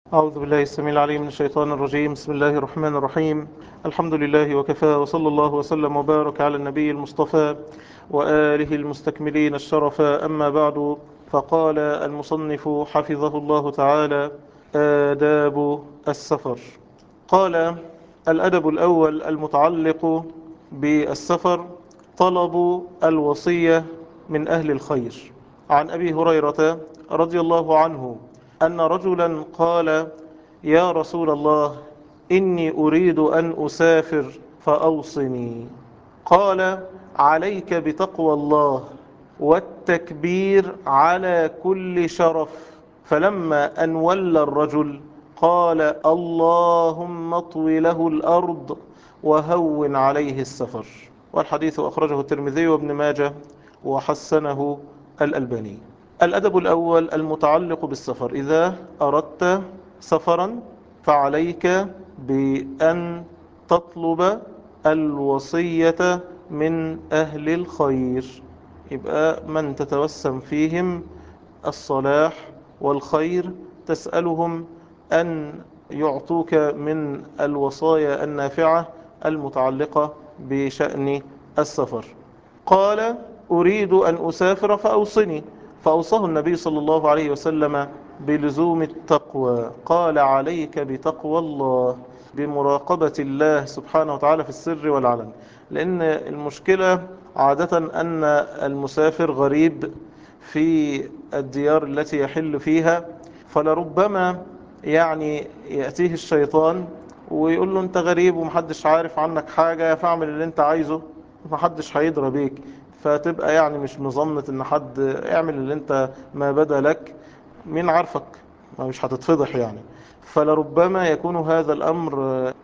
أعوذ بالله السميع العليم من الشيطان الرجيم بسم الله الرحمن الرحيم الحمد لله وكفى وصلى الله وسلم وبارك على النبي المصطفى وآله المستكملين الشرف أما بعد فقال المصنف حفظه الله تعالى آداب السفر قال الأدب الأول المتعلق بالسفر طلب الوصية من أهل الخير عن أبي هريرة رضي الله عنه أن رجلا قال يا رسول الله إني أريد أن أسافر فأوصني قال عليك بتقوى الله والتكبير على كل شرف فلما أن ولى الرجل قال اللهم اطوي له الأرض وهون عليه السفر والحديث أخرجه الترمذي وابن ماجه وحسنه الألباني الأدب الأول المتعلق بالسفر إذا أردت سفرا فعليك بأن تطلب الوصية من أهل الخير يبقى من تتوسم فيهم الصلاح والخير تسألهم أن يعطوك من الوصايا النافعة المتعلقة بشأن السفر قال أريد أن أسافر فأوصني فأوصاه النبي صلى الله عليه وسلم بلزوم التقوى قال عليك بتقوى الله بمراقبة الله سبحانه وتعالى في السر والعلن لأن المشكلة عادة أن المسافر غريب في الديار التي يحل فيها فلربما يعني يأتيه الشيطان ويقول له انت غريب ومحدش عارف عنك حاجة فاعمل اللي انت عايزه محدش هيدرى بيك فتبقى يعني مش مظنة ان حد اعمل اللي انت ما بدا لك مين عارفك ما مش هتتفضح يعني فلربما يكون هذا الامر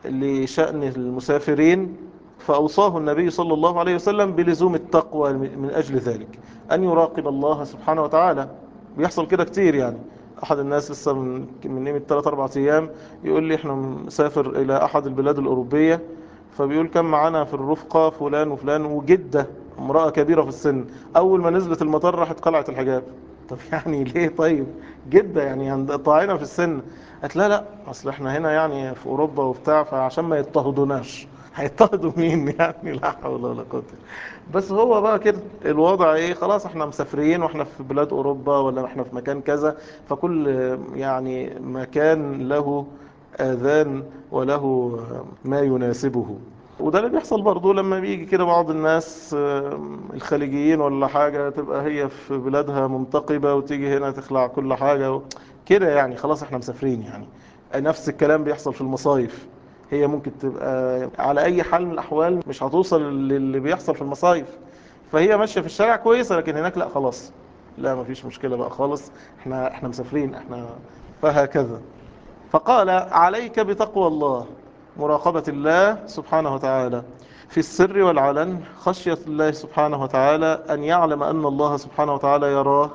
لشأن المسافرين فأوصاه النبي صلى الله عليه وسلم بلزوم التقوى من أجل ذلك أن يراقب الله سبحانه وتعالى بيحصل كده كتير يعني أحد الناس لسه من من قيمة 3 4 أيام يقول لي إحنا مسافر إلى أحد البلاد الأوروبية فبيقول كان معانا في الرفقة فلان وفلان وجدة امرأة كبيرة في السن أول ما نزلت المطار راحت قلعت الحجاب طب يعني ليه طيب جدة يعني عند طاعنة في السن قالت لا لا أصل إحنا هنا يعني في أوروبا وبتاع فعشان ما يضطهدوناش هيضطهدوا مين يعني لا حول ولا قوة بس هو بقى كده الوضع ايه خلاص احنا مسافرين واحنا في بلاد اوروبا ولا احنا في مكان كذا فكل يعني مكان له اذان وله ما يناسبه وده اللي بيحصل برضه لما بيجي كده بعض الناس الخليجيين ولا حاجة تبقى هي في بلادها منتقبة وتيجي هنا تخلع كل حاجة كده يعني خلاص احنا مسافرين يعني نفس الكلام بيحصل في المصايف هي ممكن تبقى على اي حال من الاحوال مش هتوصل للي بيحصل في المصايف فهي ماشيه في الشارع كويسه لكن هناك لا خلاص لا مفيش مشكله بقى خالص احنا احنا مسافرين احنا فهكذا فقال عليك بتقوى الله مراقبه الله سبحانه وتعالى في السر والعلن خشيه الله سبحانه وتعالى ان يعلم ان الله سبحانه وتعالى يراه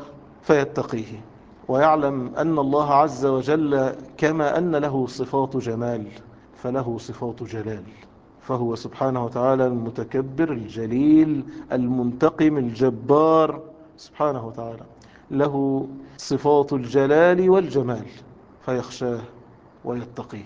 فيتقيه ويعلم ان الله عز وجل كما ان له صفات جمال فله صفات جلال فهو سبحانه وتعالى المتكبر الجليل المنتقم الجبار سبحانه وتعالى له صفات الجلال والجمال فيخشاه ويتقيه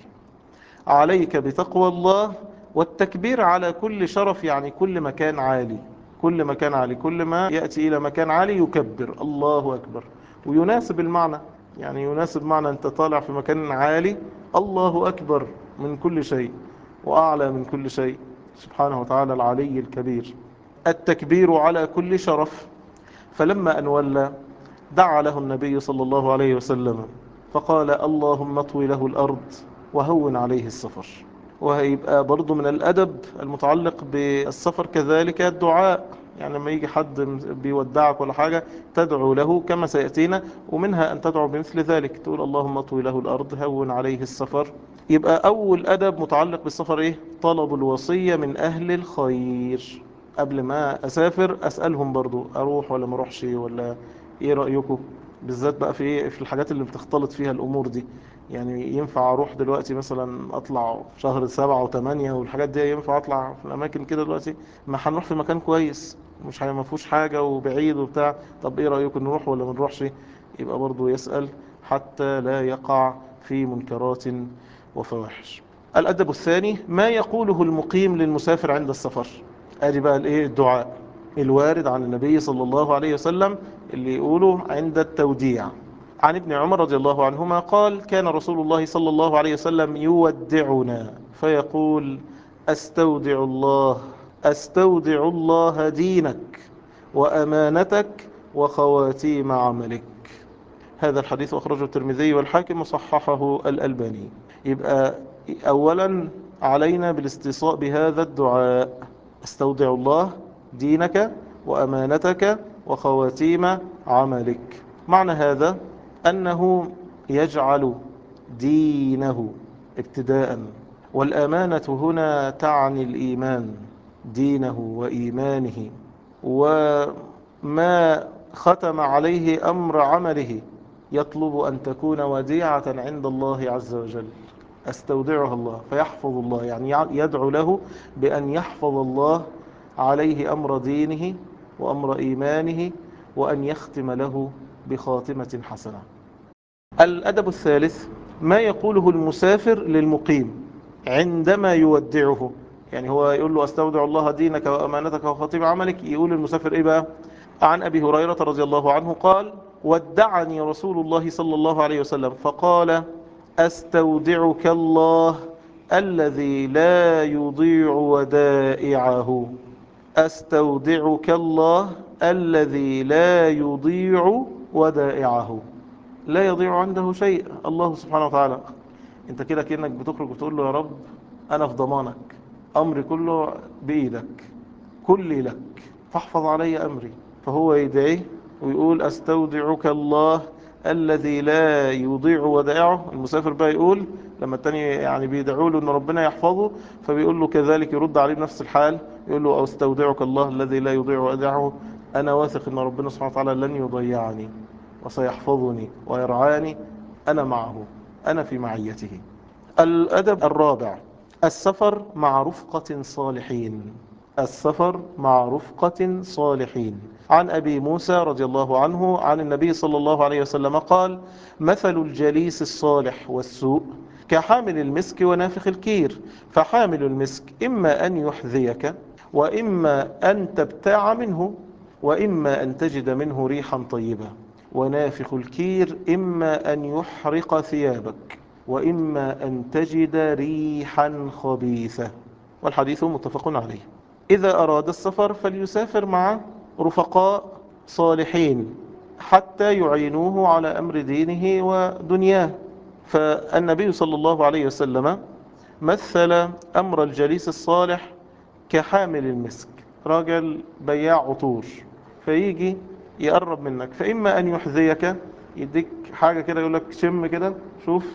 عليك بتقوى الله والتكبير على كل شرف يعني كل مكان عالي كل مكان عالي كل ما يأتي إلى مكان عالي يكبر الله أكبر ويناسب المعنى يعني يناسب معنى أنت طالع في مكان عالي الله أكبر من كل شيء وأعلى من كل شيء سبحانه وتعالى العلي الكبير التكبير على كل شرف فلما أن ولى دعا له النبي صلى الله عليه وسلم فقال اللهم اطوي له الأرض وهون عليه السفر وهيبقى برضو من الأدب المتعلق بالسفر كذلك الدعاء يعني لما يجي حد بيودعك ولا حاجة تدعو له كما سيأتينا ومنها أن تدعو بمثل ذلك تقول اللهم اطوي له الأرض هون عليه السفر يبقى أول أدب متعلق بالسفر إيه طلب الوصية من أهل الخير قبل ما أسافر أسألهم برضو أروح ولا ما أروحش ولا إيه رأيكم بالذات بقى في في الحاجات اللي بتختلط فيها الأمور دي يعني ينفع أروح دلوقتي مثلا أطلع شهر سبعة وثمانية والحاجات دي ينفع أطلع في الأماكن كده دلوقتي ما هنروح في مكان كويس مش ما فيهوش حاجة وبعيد وبتاع طب إيه رأيكم نروح ولا ما نروحش يبقى برضو يسأل حتى لا يقع في منكرات وفواحش الأدب الثاني ما يقوله المقيم للمسافر عند السفر ادي بقى الايه الدعاء الوارد عن النبي صلى الله عليه وسلم اللي يقوله عند التوديع عن ابن عمر رضي الله عنهما قال كان رسول الله صلى الله عليه وسلم يودعنا فيقول استودع الله استودع الله دينك وأمانتك وخواتيم عملك هذا الحديث أخرجه الترمذي والحاكم وصححه الألباني يبقى أولا علينا بالاستيصاء بهذا الدعاء استودع الله دينك وأمانتك وخواتيم عملك معنى هذا أنه يجعل دينه ابتداء والأمانة هنا تعني الإيمان دينه وإيمانه وما ختم عليه أمر عمله يطلب أن تكون وديعة عند الله عز وجل استودعها الله فيحفظ الله يعني يدعو له بأن يحفظ الله عليه أمر دينه وأمر إيمانه وأن يختم له بخاتمة حسنة الأدب الثالث ما يقوله المسافر للمقيم عندما يودعه يعني هو يقول له استودع الله دينك وأمانتك وخاتم عملك يقول المسافر إيه بقى عن أبي هريرة رضي الله عنه قال ودعني رسول الله صلى الله عليه وسلم فقال استودعك الله الذي لا يضيع ودائعه استودعك الله الذي لا يضيع ودائعه لا يضيع عنده شيء الله سبحانه وتعالى انت كده كأنك بتخرج وتقول له يا رب انا في ضمانك امري كله بايدك كلي لك فاحفظ علي امري فهو يدعيه ويقول استودعك الله الذي لا يضيع ودائعه المسافر بقى يقول لما التاني يعني بيدعوا له ان ربنا يحفظه فبيقول له كذلك يرد عليه بنفس الحال يقول له استودعك الله الذي لا يضيع ودائعه انا واثق ان ربنا سبحانه وتعالى لن يضيعني وسيحفظني ويرعاني انا معه انا في معيته الادب الرابع السفر مع رفقة صالحين السفر مع رفقة صالحين عن أبي موسى رضي الله عنه عن النبي صلى الله عليه وسلم قال مثل الجليس الصالح والسوء كحامل المسك ونافخ الكير فحامل المسك إما أن يحذيك وإما أن تبتاع منه وإما أن تجد منه ريحا طيبة ونافخ الكير إما أن يحرق ثيابك وإما أن تجد ريحا خبيثة والحديث متفق عليه إذا أراد السفر فليسافر مع رفقاء صالحين حتى يعينوه على أمر دينه ودنياه فالنبي صلى الله عليه وسلم مثل أمر الجليس الصالح كحامل المسك راجل بياع عطور فيجي يقرب منك فإما أن يحذيك يديك حاجة كده يقول لك شم كده شوف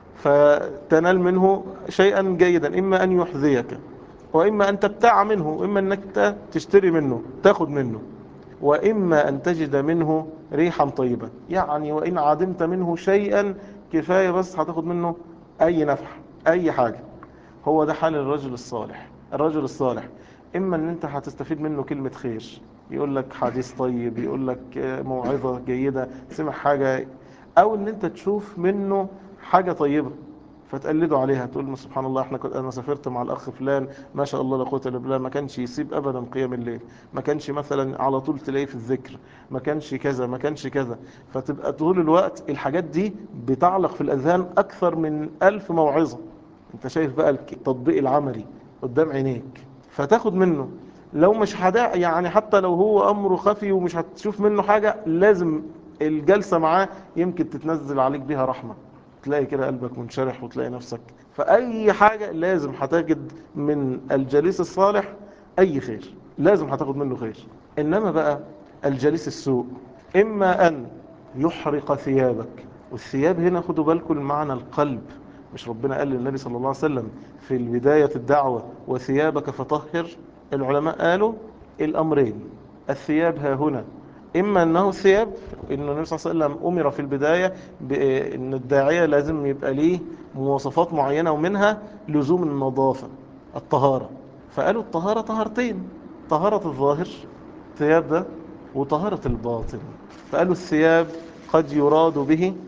فتنال منه شيئا جيدا إما أن يحذيك وإما أن تبتاع منه إما أنك تشتري منه تاخد منه وإما أن تجد منه ريحا طيبة يعني وإن عدمت منه شيئا كفاية بس هتاخد منه أي نفع أي حاجة هو ده حال الرجل الصالح الرجل الصالح إما أن أنت هتستفيد منه كلمة خير يقول لك حديث طيب يقول لك موعظة جيدة سمع حاجة أو أن أنت تشوف منه حاجة طيبة فتقلدوا عليها تقول له سبحان الله احنا كنت انا سافرت مع الاخ فلان ما شاء الله لا قوه الا بالله ما كانش يسيب ابدا قيام الليل ما كانش مثلا على طول تلاقيه في الذكر ما كانش كذا ما كانش كذا فتبقى طول الوقت الحاجات دي بتعلق في الاذهان اكثر من ألف موعظه انت شايف بقى التطبيق العملي قدام عينيك فتاخد منه لو مش هدا يعني حتى لو هو امره خفي ومش هتشوف منه حاجه لازم الجلسه معاه يمكن تتنزل عليك بيها رحمه تلاقي كده قلبك منشرح وتلاقي نفسك فأي حاجة لازم هتجد من الجليس الصالح أي خير لازم هتاخد منه خير إنما بقى الجليس السوء إما أن يحرق ثيابك والثياب هنا خدوا بالكم المعنى القلب مش ربنا قال للنبي صلى الله عليه وسلم في البداية الدعوة وثيابك فطهر العلماء قالوا الأمرين الثياب ها هنا إما أنه الثياب إن النبي صلى الله عليه وسلم أمر في البداية بأن الداعية لازم يبقى ليه مواصفات معينة ومنها لزوم النظافة الطهارة فقالوا الطهارة طهارتين طهارة الظاهر الثياب ده وطهارة الباطن فقالوا الثياب قد يراد به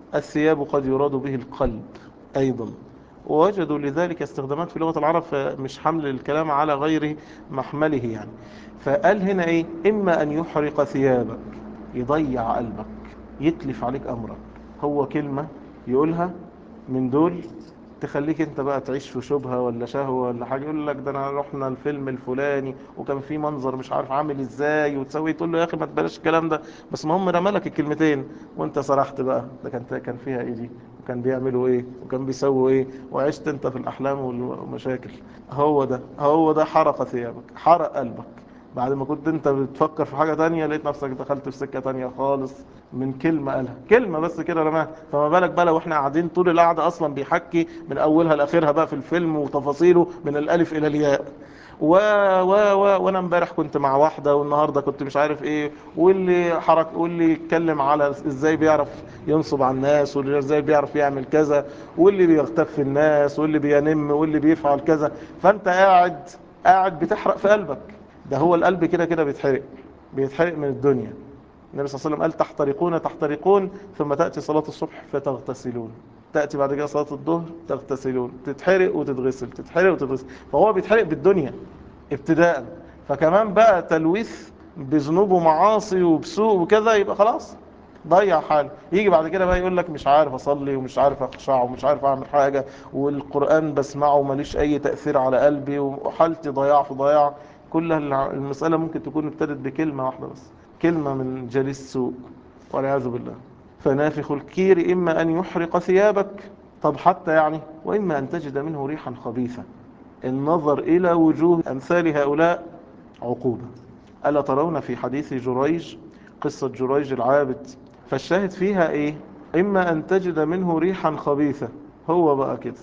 الثياب قد يراد به القلب أيضا ووجدوا لذلك استخدامات في لغة العرب فمش حمل الكلام على غير محمله يعني فقال هنا ايه اما ان يحرق ثيابك يضيع قلبك يتلف عليك امرك هو كلمة يقولها من دول تخليك انت بقى تعيش في شبهة ولا شهوة ولا حاجة يقول لك ده انا رحنا الفيلم الفلاني وكان في منظر مش عارف عامل ازاي وتسوي تقول له يا اخي ما تبلاش الكلام ده بس ما هم رمالك الكلمتين وانت سرحت بقى ده كان كان فيها ايه دي وكان بيعملوا ايه وكان بيسووا ايه وعشت انت في الاحلام والمشاكل هو ده هو ده حرق ثيابك حرق قلبك بعد ما كنت انت بتفكر في حاجة تانية لقيت نفسك دخلت في سكة تانية خالص من كلمة قالها كلمة بس كده رماها فما بالك بقى لو احنا قاعدين طول القعدة اصلا بيحكي من اولها لاخرها بقى في الفيلم وتفاصيله من الالف الى الياء و و و وانا امبارح كنت مع واحده والنهارده كنت مش عارف ايه واللي حرك واللي يتكلم على ازاي بيعرف ينصب على الناس واللي ازاي بيعرف يعمل كذا واللي بيغتاب في الناس واللي بينم واللي بيفعل كذا فانت قاعد قاعد بتحرق في قلبك ده هو القلب كده كده بيتحرق بيتحرق من الدنيا النبي صلى الله عليه وسلم قال تحترقون تحترقون ثم تأتي صلاة الصبح فتغتسلون تأتي بعد كده صلاة الظهر تغتسلون تتحرق وتتغسل تتحرق وتتغسل فهو بيتحرق بالدنيا ابتداء فكمان بقى تلويث بذنوب ومعاصي وبسوء وكذا يبقى خلاص ضيع حاله يجي بعد كده بقى يقول لك مش عارف اصلي ومش عارف اخشع ومش عارف اعمل حاجة والقرآن بسمعه وماليش اي تأثير على قلبي وحالتي ضياع في ضياع كل المسألة ممكن تكون ابتدت بكلمة واحدة بس كلمة من جليس سوء والعياذ بالله فنافخ الكير إما أن يحرق ثيابك طب حتى يعني وإما أن تجد منه ريحا خبيثة النظر إلى وجوه أمثال هؤلاء عقوبة ألا ترون في حديث جريج قصة جريج العابد فالشاهد فيها إيه إما أن تجد منه ريحا خبيثة هو بقى كده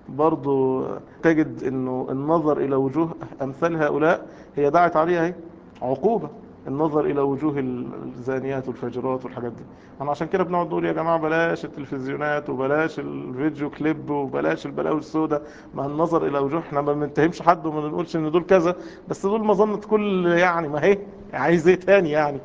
برضو تجد أنه النظر إلى وجوه أمثال هؤلاء هي دعت عليها إيه؟ عقوبة النظر إلى وجوه الزانيات والفجرات والحاجات دي أنا عشان كده بنقعد نقول يا جماعة بلاش التلفزيونات وبلاش الفيديو كليب وبلاش البلاوي السوداء ما النظر إلى وجوه احنا ما بنتهمش حد وما بنقولش إن دول كذا بس دول مظنة كل يعني ما هي عايز ايه تاني يعني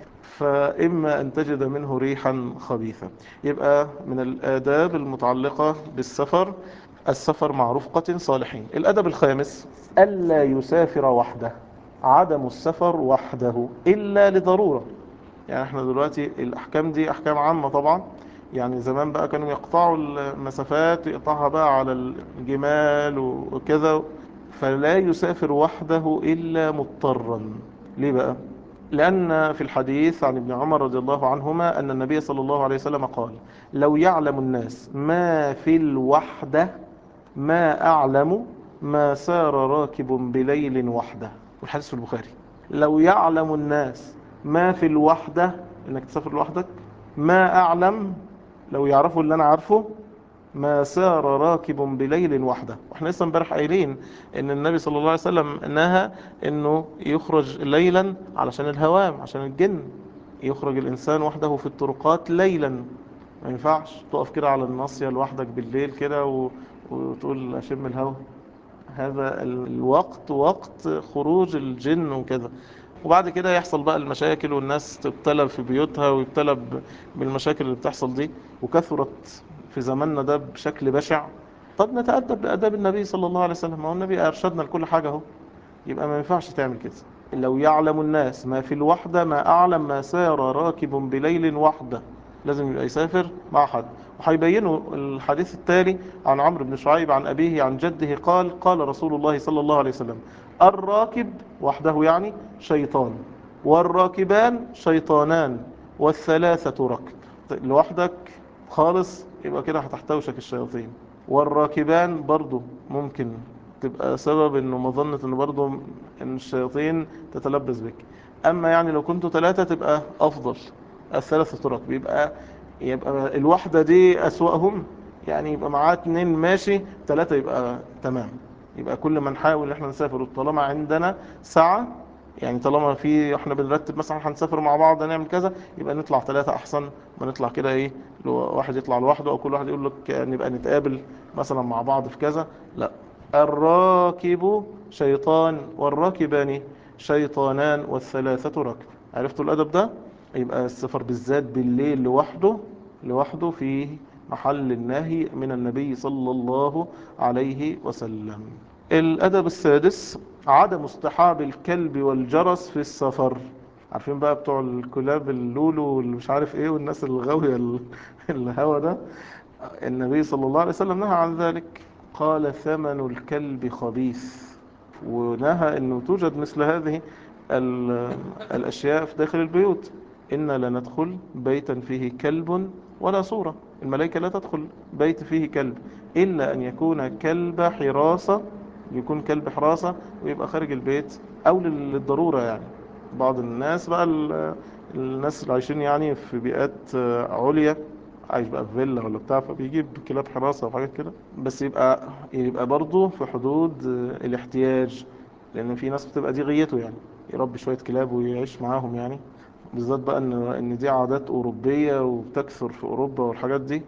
فإما أن تجد منه ريحا خبيثة يبقى من الآداب المتعلقة بالسفر السفر مع رفقة صالحين الأدب الخامس ألا يسافر وحده عدم السفر وحده إلا لضرورة يعني احنا دلوقتي الأحكام دي أحكام عامة طبعا يعني زمان بقى كانوا يقطعوا المسافات يقطعها بقى على الجمال وكذا فلا يسافر وحده إلا مضطرا ليه بقى لأن في الحديث عن ابن عمر رضي الله عنهما أن النبي صلى الله عليه وسلم قال لو يعلم الناس ما في الوحدة ما أعلم ما سار راكب بليل وحده والحديث في البخاري لو يعلم الناس ما في الوحدة انك تسافر لوحدك ما اعلم لو يعرفوا اللي انا عارفه ما سار راكب بليل وحده واحنا لسه امبارح قايلين ان النبي صلى الله عليه وسلم نهى انه يخرج ليلا علشان الهوام عشان الجن يخرج الانسان وحده في الطرقات ليلا ما ينفعش تقف كده على الناصية لوحدك بالليل كده و... وتقول اشم الهوا هذا الوقت وقت خروج الجن وكذا وبعد كده يحصل بقى المشاكل والناس تبتلى في بيوتها ويبتلى بالمشاكل اللي بتحصل دي وكثرت في زماننا ده بشكل بشع طب نتأدب بأداب النبي صلى الله عليه وسلم ما هو النبي أرشدنا لكل حاجة اهو يبقى ما ينفعش تعمل كده لو يعلم الناس ما في الوحدة ما أعلم ما سار راكب بليل وحده لازم يبقى يسافر مع حد وهيبينوا الحديث التالي عن عمرو بن شعيب عن أبيه عن جده قال قال رسول الله صلى الله عليه وسلم الراكب وحده يعني شيطان والراكبان شيطانان والثلاثة ركب لوحدك خالص يبقى كده هتحتوشك الشياطين والراكبان برضو ممكن تبقى سبب انه مظنة انه برضو ان الشياطين تتلبس بك اما يعني لو كنتوا ثلاثة تبقى افضل الثلاثة ركب يبقى يبقى الوحدة دي اسوأهم يعني يبقى معاه اتنين ماشي ثلاثة يبقى تمام يبقى كل ما نحاول ان احنا نسافر طالما عندنا ساعة يعني طالما في احنا بنرتب مثلا هنسافر مع بعض نعمل كذا يبقى نطلع ثلاثة احسن ما نطلع كده ايه لو واحد يطلع لوحده او كل واحد يقول لك نبقى نتقابل مثلا مع بعض في كذا لا الراكب شيطان والراكبان شيطانان والثلاثة ركب عرفتوا الادب ده يبقى السفر بالذات بالليل لوحده لوحده فيه محل النهي من النبي صلى الله عليه وسلم الأدب السادس عدم اصطحاب الكلب والجرس في السفر عارفين بقى بتوع الكلاب اللولو واللي مش عارف ايه والناس الغاوية ال- الهوا ده النبي صلى الله عليه وسلم نهى عن ذلك قال ثمن الكلب خبيث ونهى انه توجد مثل هذه ال- الاشياء في داخل البيوت إنا لا ندخل بيتا فيه كلب ولا صورة الملائكة لا تدخل بيت فيه كلب إلا أن يكون كلب حراسة يكون كلب حراسة ويبقى خارج البيت أو للضرورة يعني بعض الناس بقى ال- الناس اللي عايشين يعني في بيئات عليا عايش بقى في فيلا ولا بتاع فبيجيب كلاب حراسة وحاجات كده بس يبقى يبقى برضه في حدود الاحتياج لأن في ناس بتبقى دي غيته يعني يربي شوية كلاب ويعيش معاهم يعني بالذات بقى ان ان دي عادات اوروبيه وبتكثر في اوروبا والحاجات دي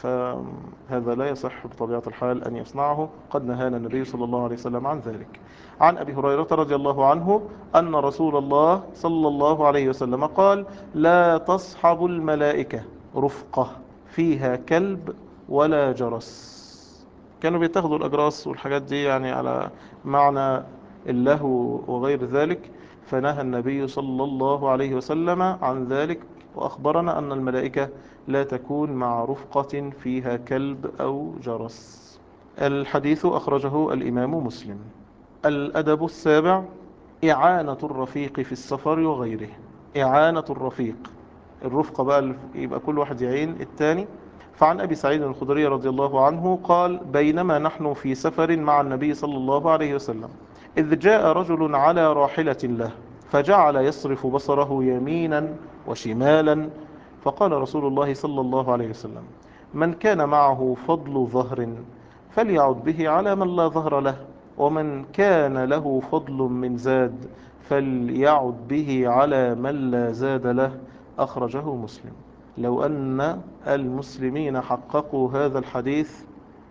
فهذا لا يصح بطبيعه الحال ان يصنعه قد نهانا النبي صلى الله عليه وسلم عن ذلك عن ابي هريره رضي الله عنه ان رسول الله صلى الله عليه وسلم قال لا تصحب الملائكه رفقه فيها كلب ولا جرس كانوا بيتاخدوا الاجراس والحاجات دي يعني على معنى اللهو وغير ذلك فنهى النبي صلى الله عليه وسلم عن ذلك وأخبرنا أن الملائكة لا تكون مع رفقة فيها كلب أو جرس الحديث أخرجه الإمام مسلم الأدب السابع إعانة الرفيق في السفر وغيره إعانة الرفيق الرفقة بقى يبقى كل واحد يعين الثاني فعن أبي سعيد الخدري رضي الله عنه قال بينما نحن في سفر مع النبي صلى الله عليه وسلم إذ جاء رجل على راحلة له فجعل يصرف بصره يمينا وشمالا فقال رسول الله صلى الله عليه وسلم من كان معه فضل ظهر فليعد به على من لا ظهر له ومن كان له فضل من زاد فليعد به على من لا زاد له أخرجه مسلم لو أن المسلمين حققوا هذا الحديث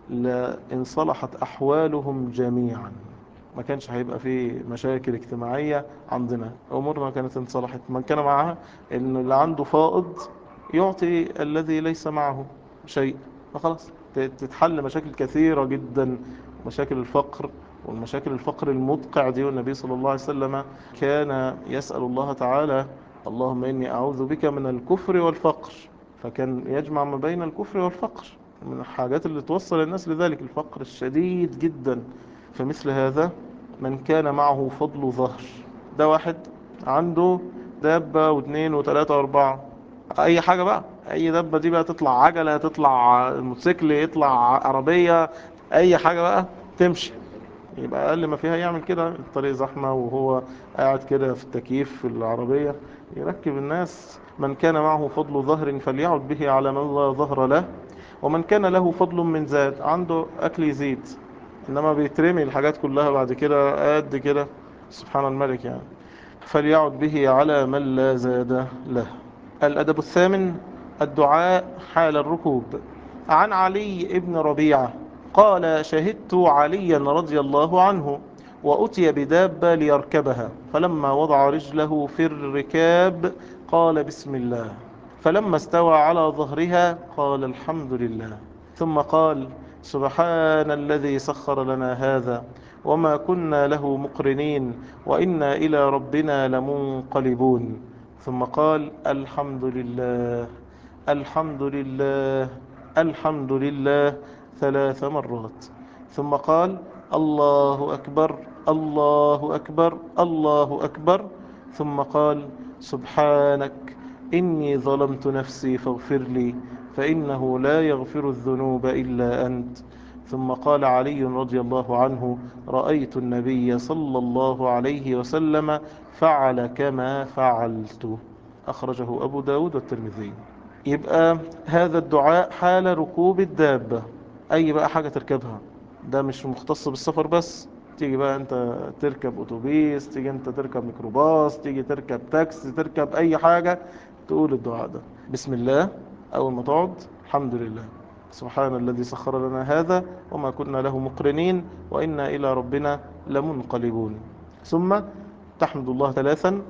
لانصلحت أحوالهم جميعا ما كانش هيبقى في مشاكل اجتماعية عندنا أمورنا كانت انصلحت من كان معها إن اللي عنده فائض يعطي الذي ليس معه شيء فخلاص تتحل مشاكل كثيرة جدا مشاكل الفقر والمشاكل الفقر المدقع دي والنبي صلى الله عليه وسلم كان يسأل الله تعالى اللهم إني أعوذ بك من الكفر والفقر فكان يجمع ما بين الكفر والفقر من الحاجات اللي توصل الناس لذلك الفقر الشديد جدا فمثل هذا من كان معه فضل ظهر ده واحد عنده دابة واثنين وثلاثة واربعة اي حاجة بقى اي دابة دي بقى تطلع عجلة تطلع موتوسيكل يطلع عربية اي حاجة بقى تمشي يبقى اقل ما فيها يعمل كده الطريق زحمة وهو قاعد كده في التكييف في العربية يركب الناس من كان معه فضل ظهر فليعد به على من لا ظهر له ومن كان له فضل من زاد عنده اكل يزيد انما بيترمي الحاجات كلها بعد كده قد كده سبحان الملك يعني فليعد به على من لا زاد له الأدب الثامن الدعاء حال الركوب عن علي ابن ربيعة قال شهدت عليا رضي الله عنه وأتي بدابة ليركبها فلما وضع رجله في الركاب قال بسم الله فلما استوى على ظهرها قال الحمد لله ثم قال سبحان الذي سخر لنا هذا وما كنا له مقرنين وإنا إلى ربنا لمنقلبون ثم قال الحمد لله الحمد لله الحمد لله ثلاث مرات ثم قال الله أكبر الله أكبر الله أكبر ثم قال سبحانك إني ظلمت نفسي فاغفر لي فإنه لا يغفر الذنوب إلا أنت ثم قال علي رضي الله عنه رأيت النبي صلى الله عليه وسلم فعل كما فعلت أخرجه أبو داود والترمذي يبقى هذا الدعاء حال ركوب الدابة أي بقى حاجة تركبها ده مش مختص بالسفر بس تيجي بقى انت تركب اتوبيس تيجي انت تركب ميكروباص تيجي تركب تاكسي تركب اي حاجة تقول الدعاء ده بسم الله اول ما تقعد الحمد لله سبحان الذي سخر لنا هذا وما كنا له مقرنين وإنا إلى ربنا لمنقلبون ثم تحمد الله ثلاثا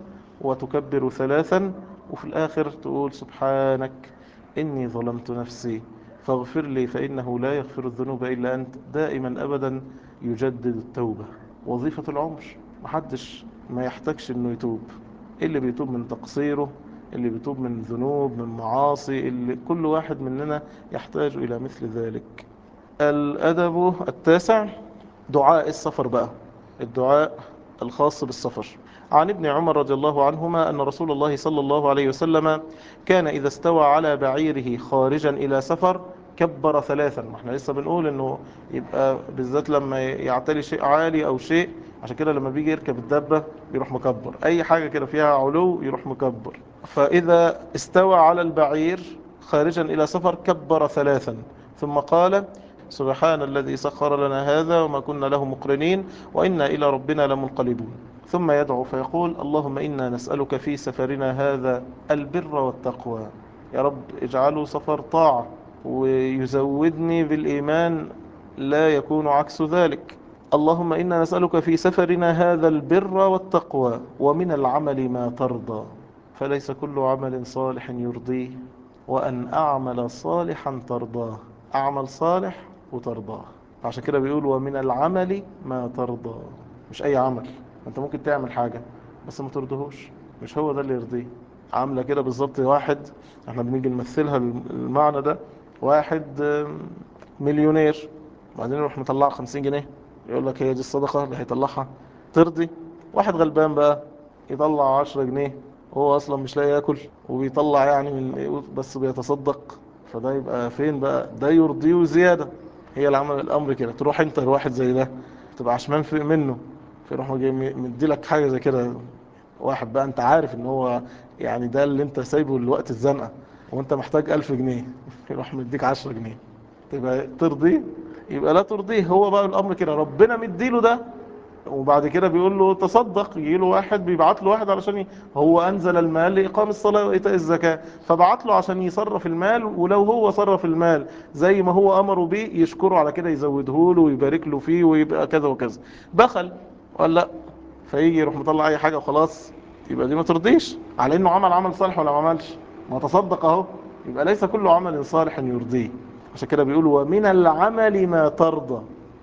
وتكبر ثلاثا وفي الآخر تقول سبحانك إني ظلمت نفسي فاغفر لي فإنه لا يغفر الذنوب إلا أنت دائما أبدا يجدد التوبة وظيفة العمر محدش ما يحتاجش أنه يتوب اللي بيتوب من تقصيره اللي بيتوب من ذنوب من معاصي اللي كل واحد مننا يحتاج إلى مثل ذلك الأدب التاسع دعاء السفر بقى الدعاء الخاص بالسفر عن ابن عمر رضي الله عنهما أن رسول الله صلى الله عليه وسلم كان إذا استوى على بعيره خارجا إلى سفر كبر ثلاثا ما احنا لسه بنقول انه يبقى بالذات لما يعتلي شيء عالي او شيء عشان كده لما بيجي يركب الدبة يروح مكبر اي حاجة كده فيها علو يروح مكبر فاذا استوى على البعير خارجا الى سفر كبر ثلاثا ثم قال سبحان الذي سخر لنا هذا وما كنا له مقرنين وإنا إلى ربنا لمنقلبون ثم يدعو فيقول اللهم إنا نسألك في سفرنا هذا البر والتقوى يا رب اجعله سفر طاعة ويزودني بالإيمان لا يكون عكس ذلك اللهم إنا نسألك في سفرنا هذا البر والتقوى ومن العمل ما ترضى فليس كل عمل صالح يرضيه وأن أعمل صالحا ترضاه أعمل صالح وترضاه عشان كده بيقول ومن العمل ما ترضى مش أي عمل أنت ممكن تعمل حاجة بس ما ترضهوش مش هو ده اللي يرضيه عاملة كده بالظبط واحد احنا بنيجي نمثلها المعنى ده واحد مليونير بعدين يروح مطلع خمسين جنيه يقول لك هي دي الصدقة اللي هيطلعها ترضي واحد غلبان بقى يطلع عشرة جنيه وهو اصلا مش لاقي ياكل وبيطلع يعني من بس بيتصدق فده يبقى فين بقى ده يرضيه وزيادة هي العمل الامر كده تروح انت لواحد زي ده تبقى عشمان في منه فيروح مدي لك حاجة زي كده واحد بقى انت عارف ان هو يعني ده اللي انت سايبه لوقت الزنقة وانت محتاج ألف جنيه يروح مديك عشرة جنيه تبقى ترضيه يبقى لا ترضيه هو بقى الامر كده ربنا مديله ده وبعد كده بيقول له تصدق يجي له واحد بيبعت له واحد علشان ي... هو انزل المال لاقام الصلاه وايتاء الزكاه فبعت له عشان يصرف المال ولو هو صرف المال زي ما هو امره بيه يشكره على كده يزوده له ويبارك له فيه ويبقى كذا وكذا بخل ولا لا فيجي يروح مطلع اي حاجه وخلاص يبقى دي ما ترضيش على انه عمل عمل صالح ولا ما عملش ما تصدق اهو يبقى ليس كل عمل صالح يرضيه عشان كده بيقول ومن العمل ما ترضى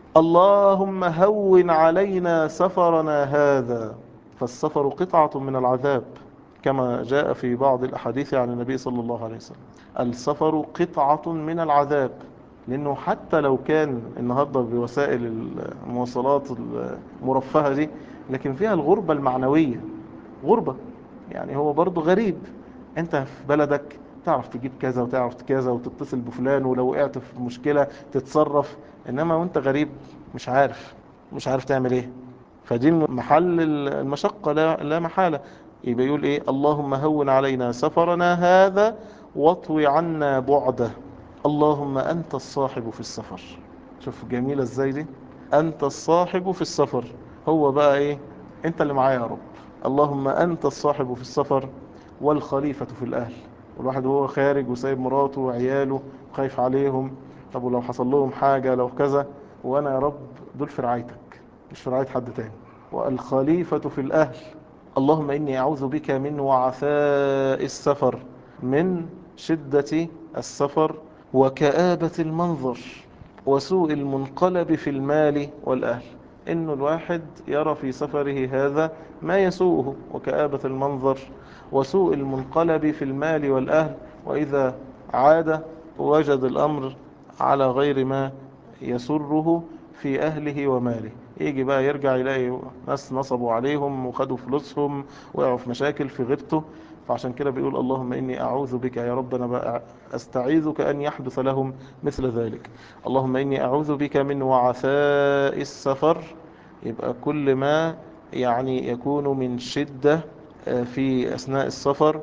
اللهم هون علينا سفرنا هذا فالسفر قطعة من العذاب كما جاء في بعض الأحاديث عن النبي صلى الله عليه وسلم السفر قطعة من العذاب لأنه حتى لو كان النهاردة بوسائل المواصلات المرفهة دي لكن فيها الغربة المعنوية غربة يعني هو برضو غريب انت في بلدك تعرف تجيب كذا وتعرف كذا وتتصل بفلان ولو وقعت في مشكلة تتصرف انما وانت غريب مش عارف مش عارف تعمل ايه فدي محل المشقة لا, لا محالة يبقى يقول ايه اللهم هون علينا سفرنا هذا واطوي عنا بعده اللهم انت الصاحب في السفر شوف جميلة ازاي دي انت الصاحب في السفر هو بقى ايه انت اللي معايا يا رب اللهم انت الصاحب في السفر والخليفة في الاهل والواحد وهو خارج وسايب مراته وعياله وخايف عليهم طب ولو حصل لهم حاجة لو كذا وانا يا رب دول في رعايتك مش في رعاية حد تاني والخليفة في الاهل اللهم اني اعوذ بك من وعثاء السفر من شدة السفر وكآبة المنظر وسوء المنقلب في المال والأهل إنه الواحد يرى في سفره هذا ما يسوءه وكآبة المنظر وسوء المنقلب في المال والأهل وإذا عاد وجد الأمر على غير ما يسره في أهله وماله يجي بقى يرجع يلاقي ناس نصبوا عليهم وخدوا فلوسهم وقعوا في مشاكل في غيبته فعشان كده بيقول اللهم إني أعوذ بك يا رب أنا بقى أستعيذك أن يحدث لهم مثل ذلك اللهم إني أعوذ بك من وعثاء السفر يبقى كل ما يعني يكون من شدة في أثناء السفر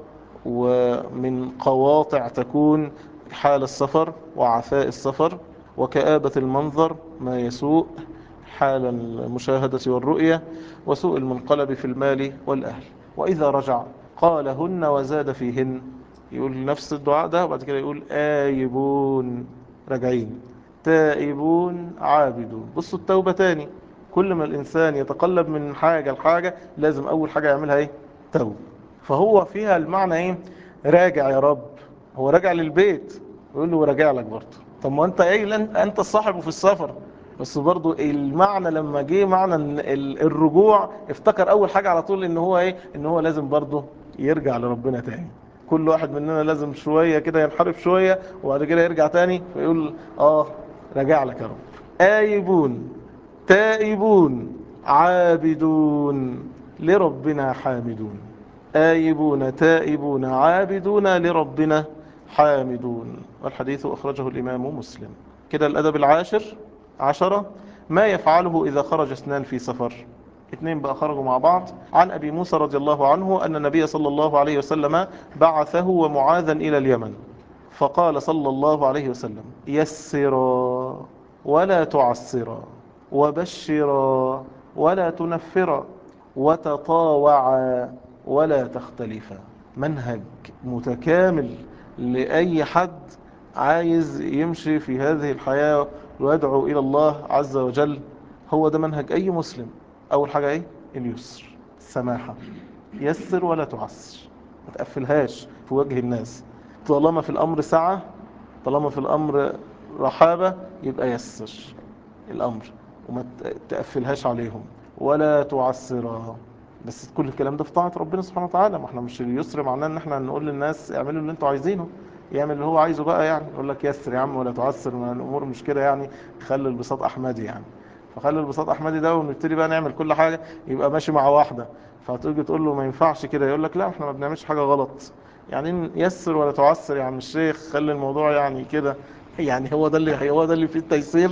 ومن قواطع تكون حال السفر وعثاء السفر وكآبة المنظر ما يسوء حال المشاهدة والرؤية وسوء المنقلب في المال والأهل وإذا رجع قالهن وزاد فيهن يقول نفس الدعاء ده وبعد كده يقول آيبون راجعين تائبون عابدون بصوا التوبة تاني كل ما الإنسان يتقلب من حاجة لحاجة لازم أول حاجة يعملها إيه توبة فهو فيها المعنى إيه راجع يا رب هو راجع للبيت ويقول له راجع لك برضه طب ما انت ايه انت الصاحب في السفر بس برضه المعنى لما جه معنى الرجوع افتكر اول حاجة على طول ان هو ايه ان هو لازم برضه يرجع لربنا تاني كل واحد مننا لازم شوية كده ينحرف شوية وبعد كده يرجع تاني فيقول اه راجع لك يا رب آيبون تائبون عابدون لربنا حامدون آيبون تائبون عابدون لربنا حامدون والحديث أخرجه الإمام مسلم كده الأدب العاشر عشرة ما يفعله إذا خرج اثنان في سفر اثنين بقى خرجوا مع بعض عن أبي موسى رضي الله عنه أن النبي صلى الله عليه وسلم بعثه ومعاذا إلى اليمن فقال صلى الله عليه وسلم يسرا ولا تعسرا وبشرا ولا تنفرا وتطاوعا ولا تختلفا منهج متكامل لأي حد عايز يمشي في هذه الحياة ويدعو إلى الله عز وجل هو ده منهج أي مسلم أول حاجة إيه؟ اليسر السماحة يسر ولا تعسر ما تقفلهاش في وجه الناس طالما في الأمر سعة طالما في الأمر رحابة يبقى يسر الأمر وما تقفلهاش عليهم ولا تعسرها بس كل الكلام ده في طاعة ربنا سبحانه وتعالى ما احنا مش اليسر معناه ان احنا نقول للناس اعملوا اللي انتوا عايزينه يعمل اللي هو عايزه بقى يعني يقول لك يسر يا عم ولا تعسر ما الامور مش كده يعني خلي البساط احمدي يعني فخلي البساط احمدي ده ونبتدي بقى نعمل كل حاجة يبقى ماشي مع واحدة فتيجي تقول له ما ينفعش كده يقول لك لا احنا ما بنعملش حاجة غلط يعني يسر ولا تعسر يا عم الشيخ خلي الموضوع يعني كده يعني هو ده اللي هو ده اللي فيه التيسير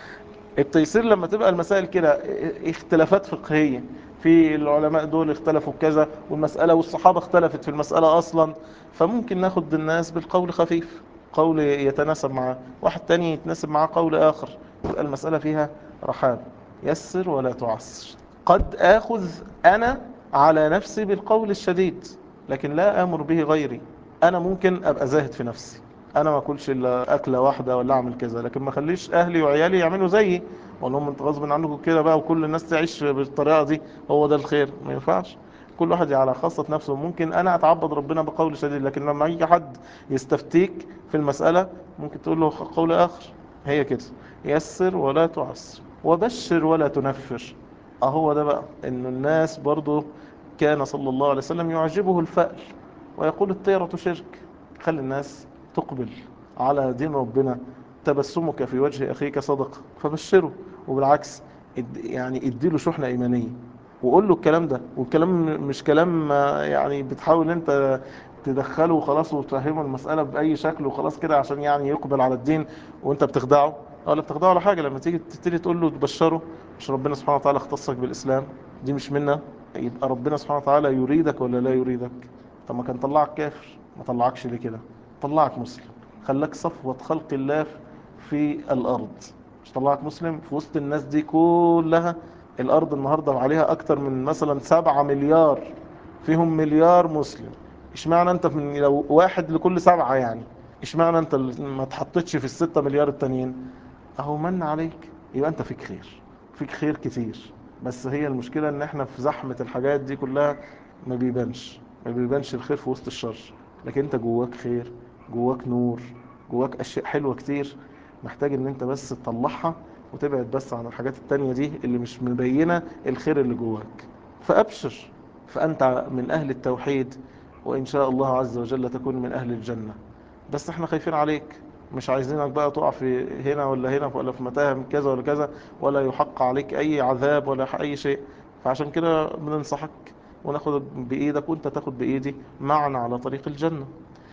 التيسير لما تبقى المسائل كده اختلافات فقهية في العلماء دول اختلفوا بكذا والمسألة والصحابة اختلفت في المسألة أصلا فممكن ناخد الناس بالقول خفيف قول يتناسب معه واحد تاني يتناسب معه قول آخر يبقى المسألة فيها رحاب يسر ولا تعسر قد آخذ أنا على نفسي بالقول الشديد لكن لا آمر به غيري أنا ممكن أبقى زاهد في نفسي انا ما اكلش الا اكله واحده ولا اعمل كذا لكن ما اخليش اهلي وعيالي يعملوا زيي اقول لهم انت غصب عنكم كده بقى وكل الناس تعيش بالطريقه دي هو ده الخير ما ينفعش كل واحد على خاصة نفسه ممكن انا اتعبد ربنا بقول شديد لكن لما يجي حد يستفتيك في المسألة ممكن تقول له قول اخر هي كده يسر ولا تعسر وبشر ولا تنفر اهو ده بقى ان الناس برضو كان صلى الله عليه وسلم يعجبه الفأل ويقول الطيرة شرك خلي الناس تقبل على دين ربنا تبسمك في وجه أخيك صدق فبشره وبالعكس يعني اديله شحنة إيمانية وقول له الكلام ده والكلام مش كلام يعني بتحاول انت تدخله وخلاص وتفهمه المسألة بأي شكل وخلاص كده عشان يعني يقبل على الدين وانت بتخدعه ولا بتخدعه على حاجة لما تيجي تبتدي تقول له تبشره مش ربنا سبحانه وتعالى اختصك بالإسلام دي مش منا يبقى ربنا سبحانه وتعالى يريدك ولا لا يريدك طب ما كان طلعك كافر ما طلعكش ليه كده طلعك مسلم خلاك صفوة خلق الله في الأرض مش طلعك مسلم في وسط الناس دي كلها الأرض النهاردة عليها أكتر من مثلا سبعة مليار فيهم مليار مسلم اشمعنى انت من لو واحد لكل سبعة يعني اشمعنى انت ما تحطتش في الستة مليار التانيين اهو من عليك يبقى انت فيك خير فيك خير كتير بس هي المشكلة ان احنا في زحمة الحاجات دي كلها ما بيبانش ما بيبانش الخير في وسط الشر لكن انت جواك خير جواك نور جواك اشياء حلوة كتير محتاج ان انت بس تطلعها وتبعد بس عن الحاجات التانية دي اللي مش مبينة الخير اللي جواك فابشر فانت من اهل التوحيد وان شاء الله عز وجل تكون من اهل الجنة بس احنا خايفين عليك مش عايزينك بقى تقع في هنا ولا هنا ولا في متاهه من كذا ولا كذا ولا يحق عليك اي عذاب ولا اي شيء فعشان كده بننصحك وناخد بايدك وانت تاخد بايدي معنا على طريق الجنة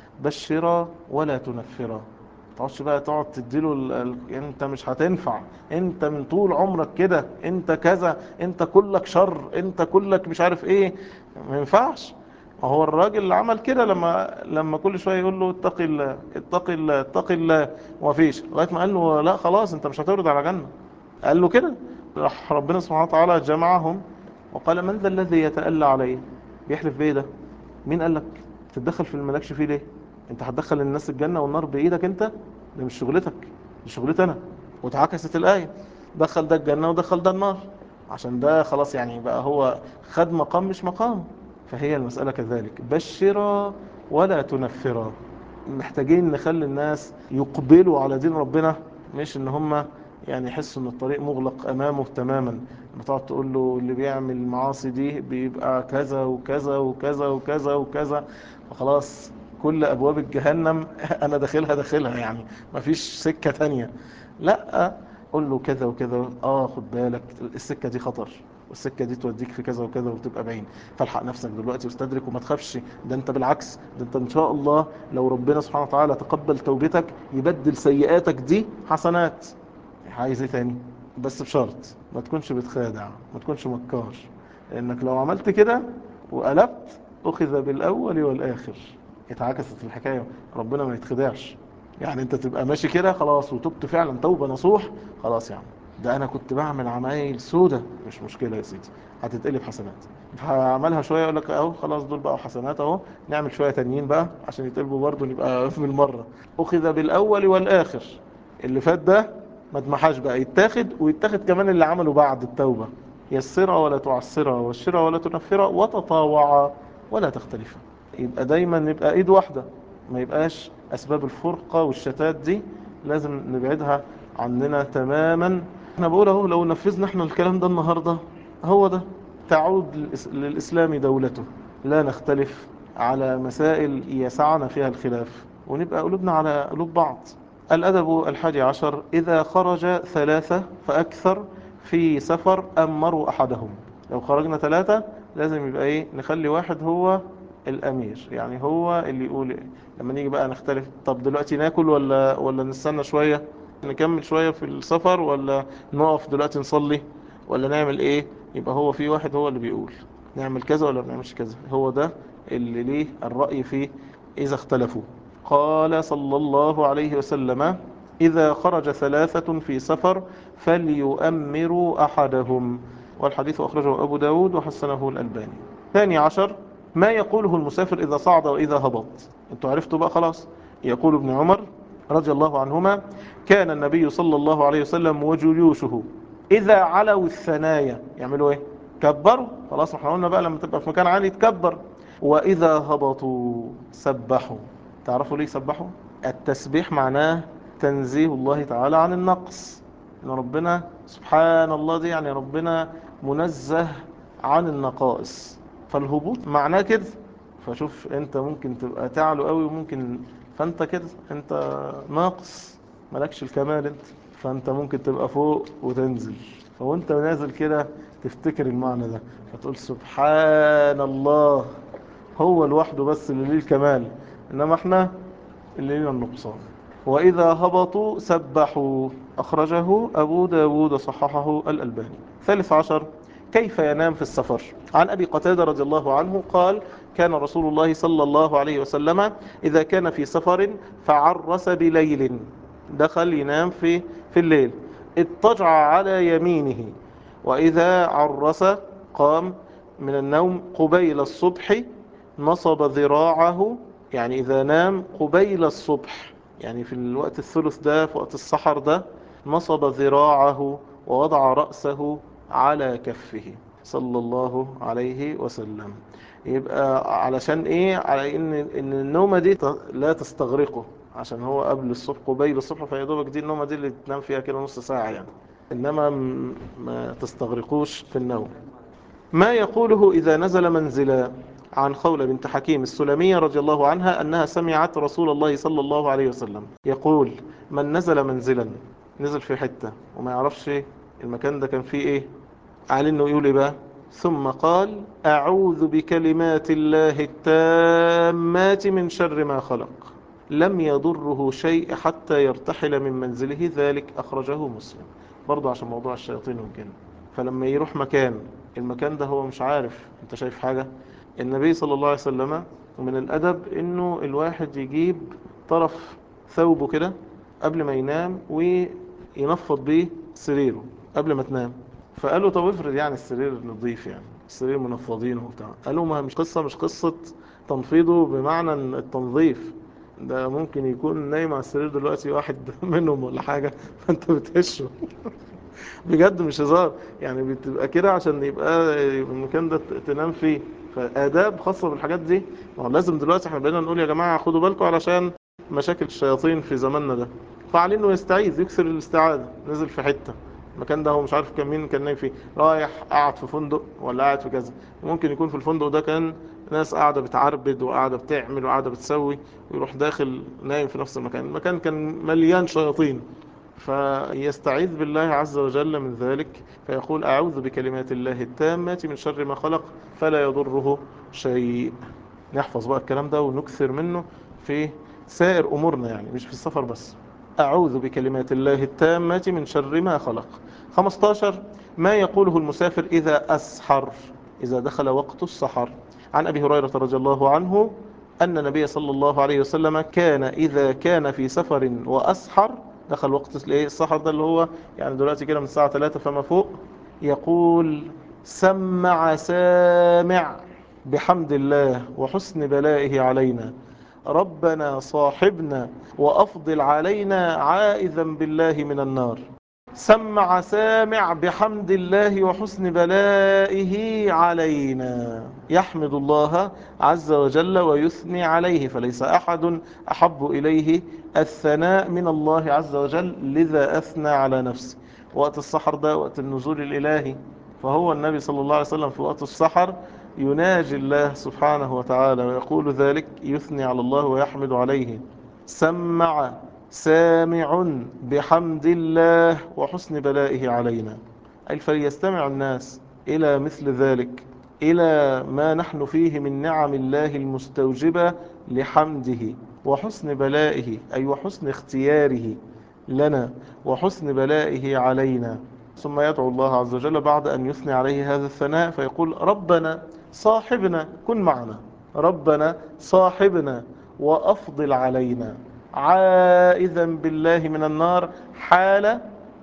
بشرا ولا تنفرا تقعدش بقى تقعد تديله ال... ال... انت مش هتنفع انت من طول عمرك كده انت كذا انت كلك شر انت كلك مش عارف ايه ما ينفعش هو الراجل اللي عمل كده لما لما كل شويه يقول له اتق الله اتق الله اتق الله ومفيش لغايه ما قال له لا خلاص انت مش هتورد على جنه قال له كده راح ربنا سبحانه وتعالى جمعهم وقال من ذا الذي يتألى عليه بيحلف بايه ده مين قال لك تتدخل في الملكش فيه ليه انت هتدخل الناس الجنة والنار بايدك انت ده مش شغلتك دي شغلتي انا واتعكست الآية دخل ده الجنة ودخل ده النار عشان ده خلاص يعني بقى هو خد مقام مش مقام فهي المسألة كذلك بشرا ولا تنفرا محتاجين نخلي الناس يقبلوا على دين ربنا مش ان هم يعني يحسوا ان الطريق مغلق امامه تماما بتقعد تقول له اللي بيعمل المعاصي دي بيبقى كذا وكذا وكذا وكذا وكذا وخلاص كل ابواب الجهنم انا داخلها داخلها يعني مفيش سكة تانية لا قول له كذا وكذا اه خد بالك السكة دي خطر والسكة دي توديك في كذا وكذا وتبقى بعين فالحق نفسك دلوقتي واستدرك وما تخافش ده انت بالعكس ده انت ان شاء الله لو ربنا سبحانه وتعالى تقبل توبتك يبدل سيئاتك دي حسنات عايز ايه تاني بس بشرط ما تكونش بتخادع ما تكونش مكار لانك لو عملت كده وقلبت اخذ بالاول والاخر اتعكست الحكاية ربنا ما يتخدعش يعني انت تبقى ماشي كده خلاص وتبت فعلا توبة نصوح خلاص يا عم ده انا كنت بعمل عمايل سودة مش مشكلة يا سيدي هتتقلب حسنات فعملها شوية يقول لك اهو خلاص دول بقوا حسنات اهو نعمل شوية تانيين بقى عشان يتقلبوا برضه نبقى بالمرة اخذ بالاول والاخر اللي فات ده ما تمحاش بقى يتاخد ويتاخد كمان اللي عمله بعد التوبة يسرها ولا تعسرها وشرها ولا تنفرها وتطاوعا ولا تختلفا يبقى دايما نبقى ايد واحدة ما يبقاش اسباب الفرقة والشتات دي لازم نبعدها عننا تماما احنا بقول اهو لو نفذنا احنا الكلام ده النهاردة هو ده تعود للإسلام دولته لا نختلف على مسائل يسعنا فيها الخلاف ونبقى قلوبنا على قلوب بعض الأدب الحادي عشر إذا خرج ثلاثة فأكثر في سفر أمروا أحدهم لو خرجنا ثلاثة لازم يبقى إيه نخلي واحد هو الأمير يعني هو اللي يقول لما نيجي بقى نختلف طب دلوقتي ناكل ولا ولا نستنى شوية نكمل شوية في السفر ولا نقف دلوقتي نصلي ولا نعمل ايه يبقى هو في واحد هو اللي بيقول نعمل كذا ولا ما نعملش كذا هو ده اللي ليه الرأي فيه إذا اختلفوا قال صلى الله عليه وسلم إذا خرج ثلاثة في سفر فليؤمروا أحدهم والحديث أخرجه أبو داود وحسنه الألباني ثاني عشر ما يقوله المسافر إذا صعد وإذا هبط انتوا عرفتوا بقى خلاص يقول ابن عمر رضي الله عنهما كان النبي صلى الله عليه وسلم وجيوشه إذا علوا الثنايا يعملوا إيه كبروا خلاص احنا قلنا بقى لما تبقى في مكان عالي تكبر وإذا هبطوا سبحوا تعرفوا ليه سبحوا التسبيح معناه تنزيه الله تعالى عن النقص ان ربنا سبحان الله دي يعني ربنا منزه عن النقائص فالهبوط معناه كده فشوف انت ممكن تبقى تعلو قوي وممكن فانت كده انت ناقص مالكش الكمال انت فانت ممكن تبقى فوق وتنزل فوانت نازل كده تفتكر المعنى ده فتقول سبحان الله هو لوحده بس اللي ليه الكمال انما احنا اللي لينا النقصان وإذا هبطوا سبحوا أخرجه أبو داود صححه الألباني ثالث عشر كيف ينام في السفر عن أبي قتادة رضي الله عنه قال كان رسول الله صلى الله عليه وسلم إذا كان في سفر فعرس بليل دخل ينام في في الليل اضطجع على يمينه وإذا عرس قام من النوم قبيل الصبح نصب ذراعه يعني إذا نام قبيل الصبح يعني في الوقت الثلث ده في وقت السحر ده نصب ذراعه ووضع رأسه على كفه صلى الله عليه وسلم يبقى علشان ايه على ان ان النومه دي لا تستغرقه عشان هو قبل الصبح قبيل الصبح فيا دوبك دي النومه دي اللي تنام فيها كده نص ساعه يعني انما ما تستغرقوش في النوم ما يقوله اذا نزل منزلا عن خولة بنت حكيم السلمية رضي الله عنها أنها سمعت رسول الله صلى الله عليه وسلم يقول من نزل منزلا نزل في حتة وما يعرفش المكان ده كان فيه ايه قال انه يقول ايه بقى ثم قال اعوذ بكلمات الله التامات من شر ما خلق لم يضره شيء حتى يرتحل من منزله ذلك اخرجه مسلم برضه عشان موضوع الشياطين والجن فلما يروح مكان المكان ده هو مش عارف انت شايف حاجة النبي صلى الله عليه وسلم ومن الادب انه الواحد يجيب طرف ثوبه كده قبل ما ينام وينفض بيه سريره قبل ما تنام فقالوا طب افرض يعني السرير نظيف يعني السرير منفضينه وبتاع قالوا ما مش قصة مش قصة تنفيضه بمعنى التنظيف ده ممكن يكون نايم على السرير دلوقتي واحد منهم ولا حاجة فانت بتهشه بجد مش هزار يعني بتبقى كده عشان يبقى المكان ده تنام فيه فآداب خاصة بالحاجات دي ما هو لازم دلوقتي احنا بقينا نقول يا جماعة خدوا بالكم علشان مشاكل الشياطين في زماننا ده فعليه انه يستعيذ يكسر الاستعاذة نزل في حتة المكان ده هو مش عارف كان مين كان نايم فيه رايح قاعد في فندق ولا قاعد في كذا ممكن يكون في الفندق ده كان ناس قاعدة بتعربد وقاعدة بتعمل وقاعدة بتسوي ويروح داخل نايم في نفس المكان المكان كان مليان شياطين فيستعيذ بالله عز وجل من ذلك فيقول أعوذ بكلمات الله التامة من شر ما خلق فلا يضره شيء نحفظ بقى الكلام ده ونكثر منه في سائر أمورنا يعني مش في السفر بس أعوذ بكلمات الله التامة من شر ما خلق 15 ما يقوله المسافر إذا أسحر إذا دخل وقت السحر عن أبي هريرة رضي الله عنه أن النبي صلى الله عليه وسلم كان إذا كان في سفر وأسحر دخل وقت السحر ده اللي هو يعني دلوقتي كده من الساعة 3 فما فوق يقول سمع سامع بحمد الله وحسن بلائه علينا ربنا صاحبنا وأفضل علينا عائذا بالله من النار سمع سامع بحمد الله وحسن بلائه علينا يحمد الله عز وجل ويثني عليه فليس أحد أحب إليه الثناء من الله عز وجل لذا أثنى على نفسه وقت السحر ده وقت النزول الإلهي فهو النبي صلى الله عليه وسلم في وقت السحر يناجي الله سبحانه وتعالى ويقول ذلك يثني على الله ويحمد عليه سمع سامع بحمد الله وحسن بلائه علينا أي فليستمع الناس إلى مثل ذلك إلى ما نحن فيه من نعم الله المستوجبة لحمده وحسن بلائه أي وحسن اختياره لنا وحسن بلائه علينا ثم يدعو الله عز وجل بعد أن يثني عليه هذا الثناء فيقول ربنا صاحبنا كن معنا ربنا صاحبنا وأفضل علينا عائذا بالله من النار حال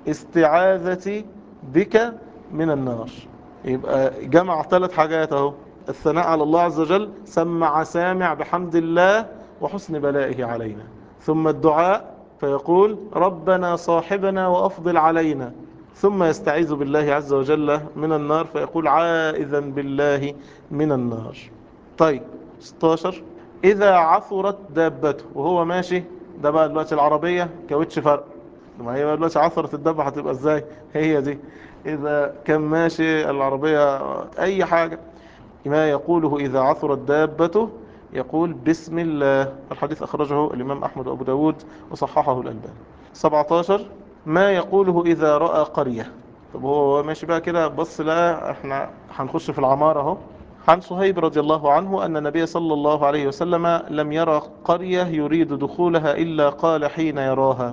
استعاذتي بك من النار يبقى جمع ثلاث حاجات اهو الثناء على الله عز وجل سمع سامع بحمد الله وحسن بلائه علينا ثم الدعاء فيقول ربنا صاحبنا وأفضل علينا ثم يستعيذ بالله عز وجل من النار فيقول عائذا بالله من النار طيب 16 إذا عثرت دابته وهو ماشي ده بقى دلوقتي العربية كاوتش فرق ما هي بقى دلوقتي عثرت الدابة هتبقى ازاي هي دي إذا كان ماشي العربية أي حاجة ما يقوله إذا عثرت دابته يقول بسم الله الحديث أخرجه الإمام أحمد وأبو داود وصححه الألباني 17 ما يقوله إذا رأى قرية طب هو ماشي بقى كده بص لا احنا هنخش في العمارة اهو عن صهيب رضي الله عنه أن النبي صلى الله عليه وسلم لم يرى قرية يريد دخولها إلا قال حين يراها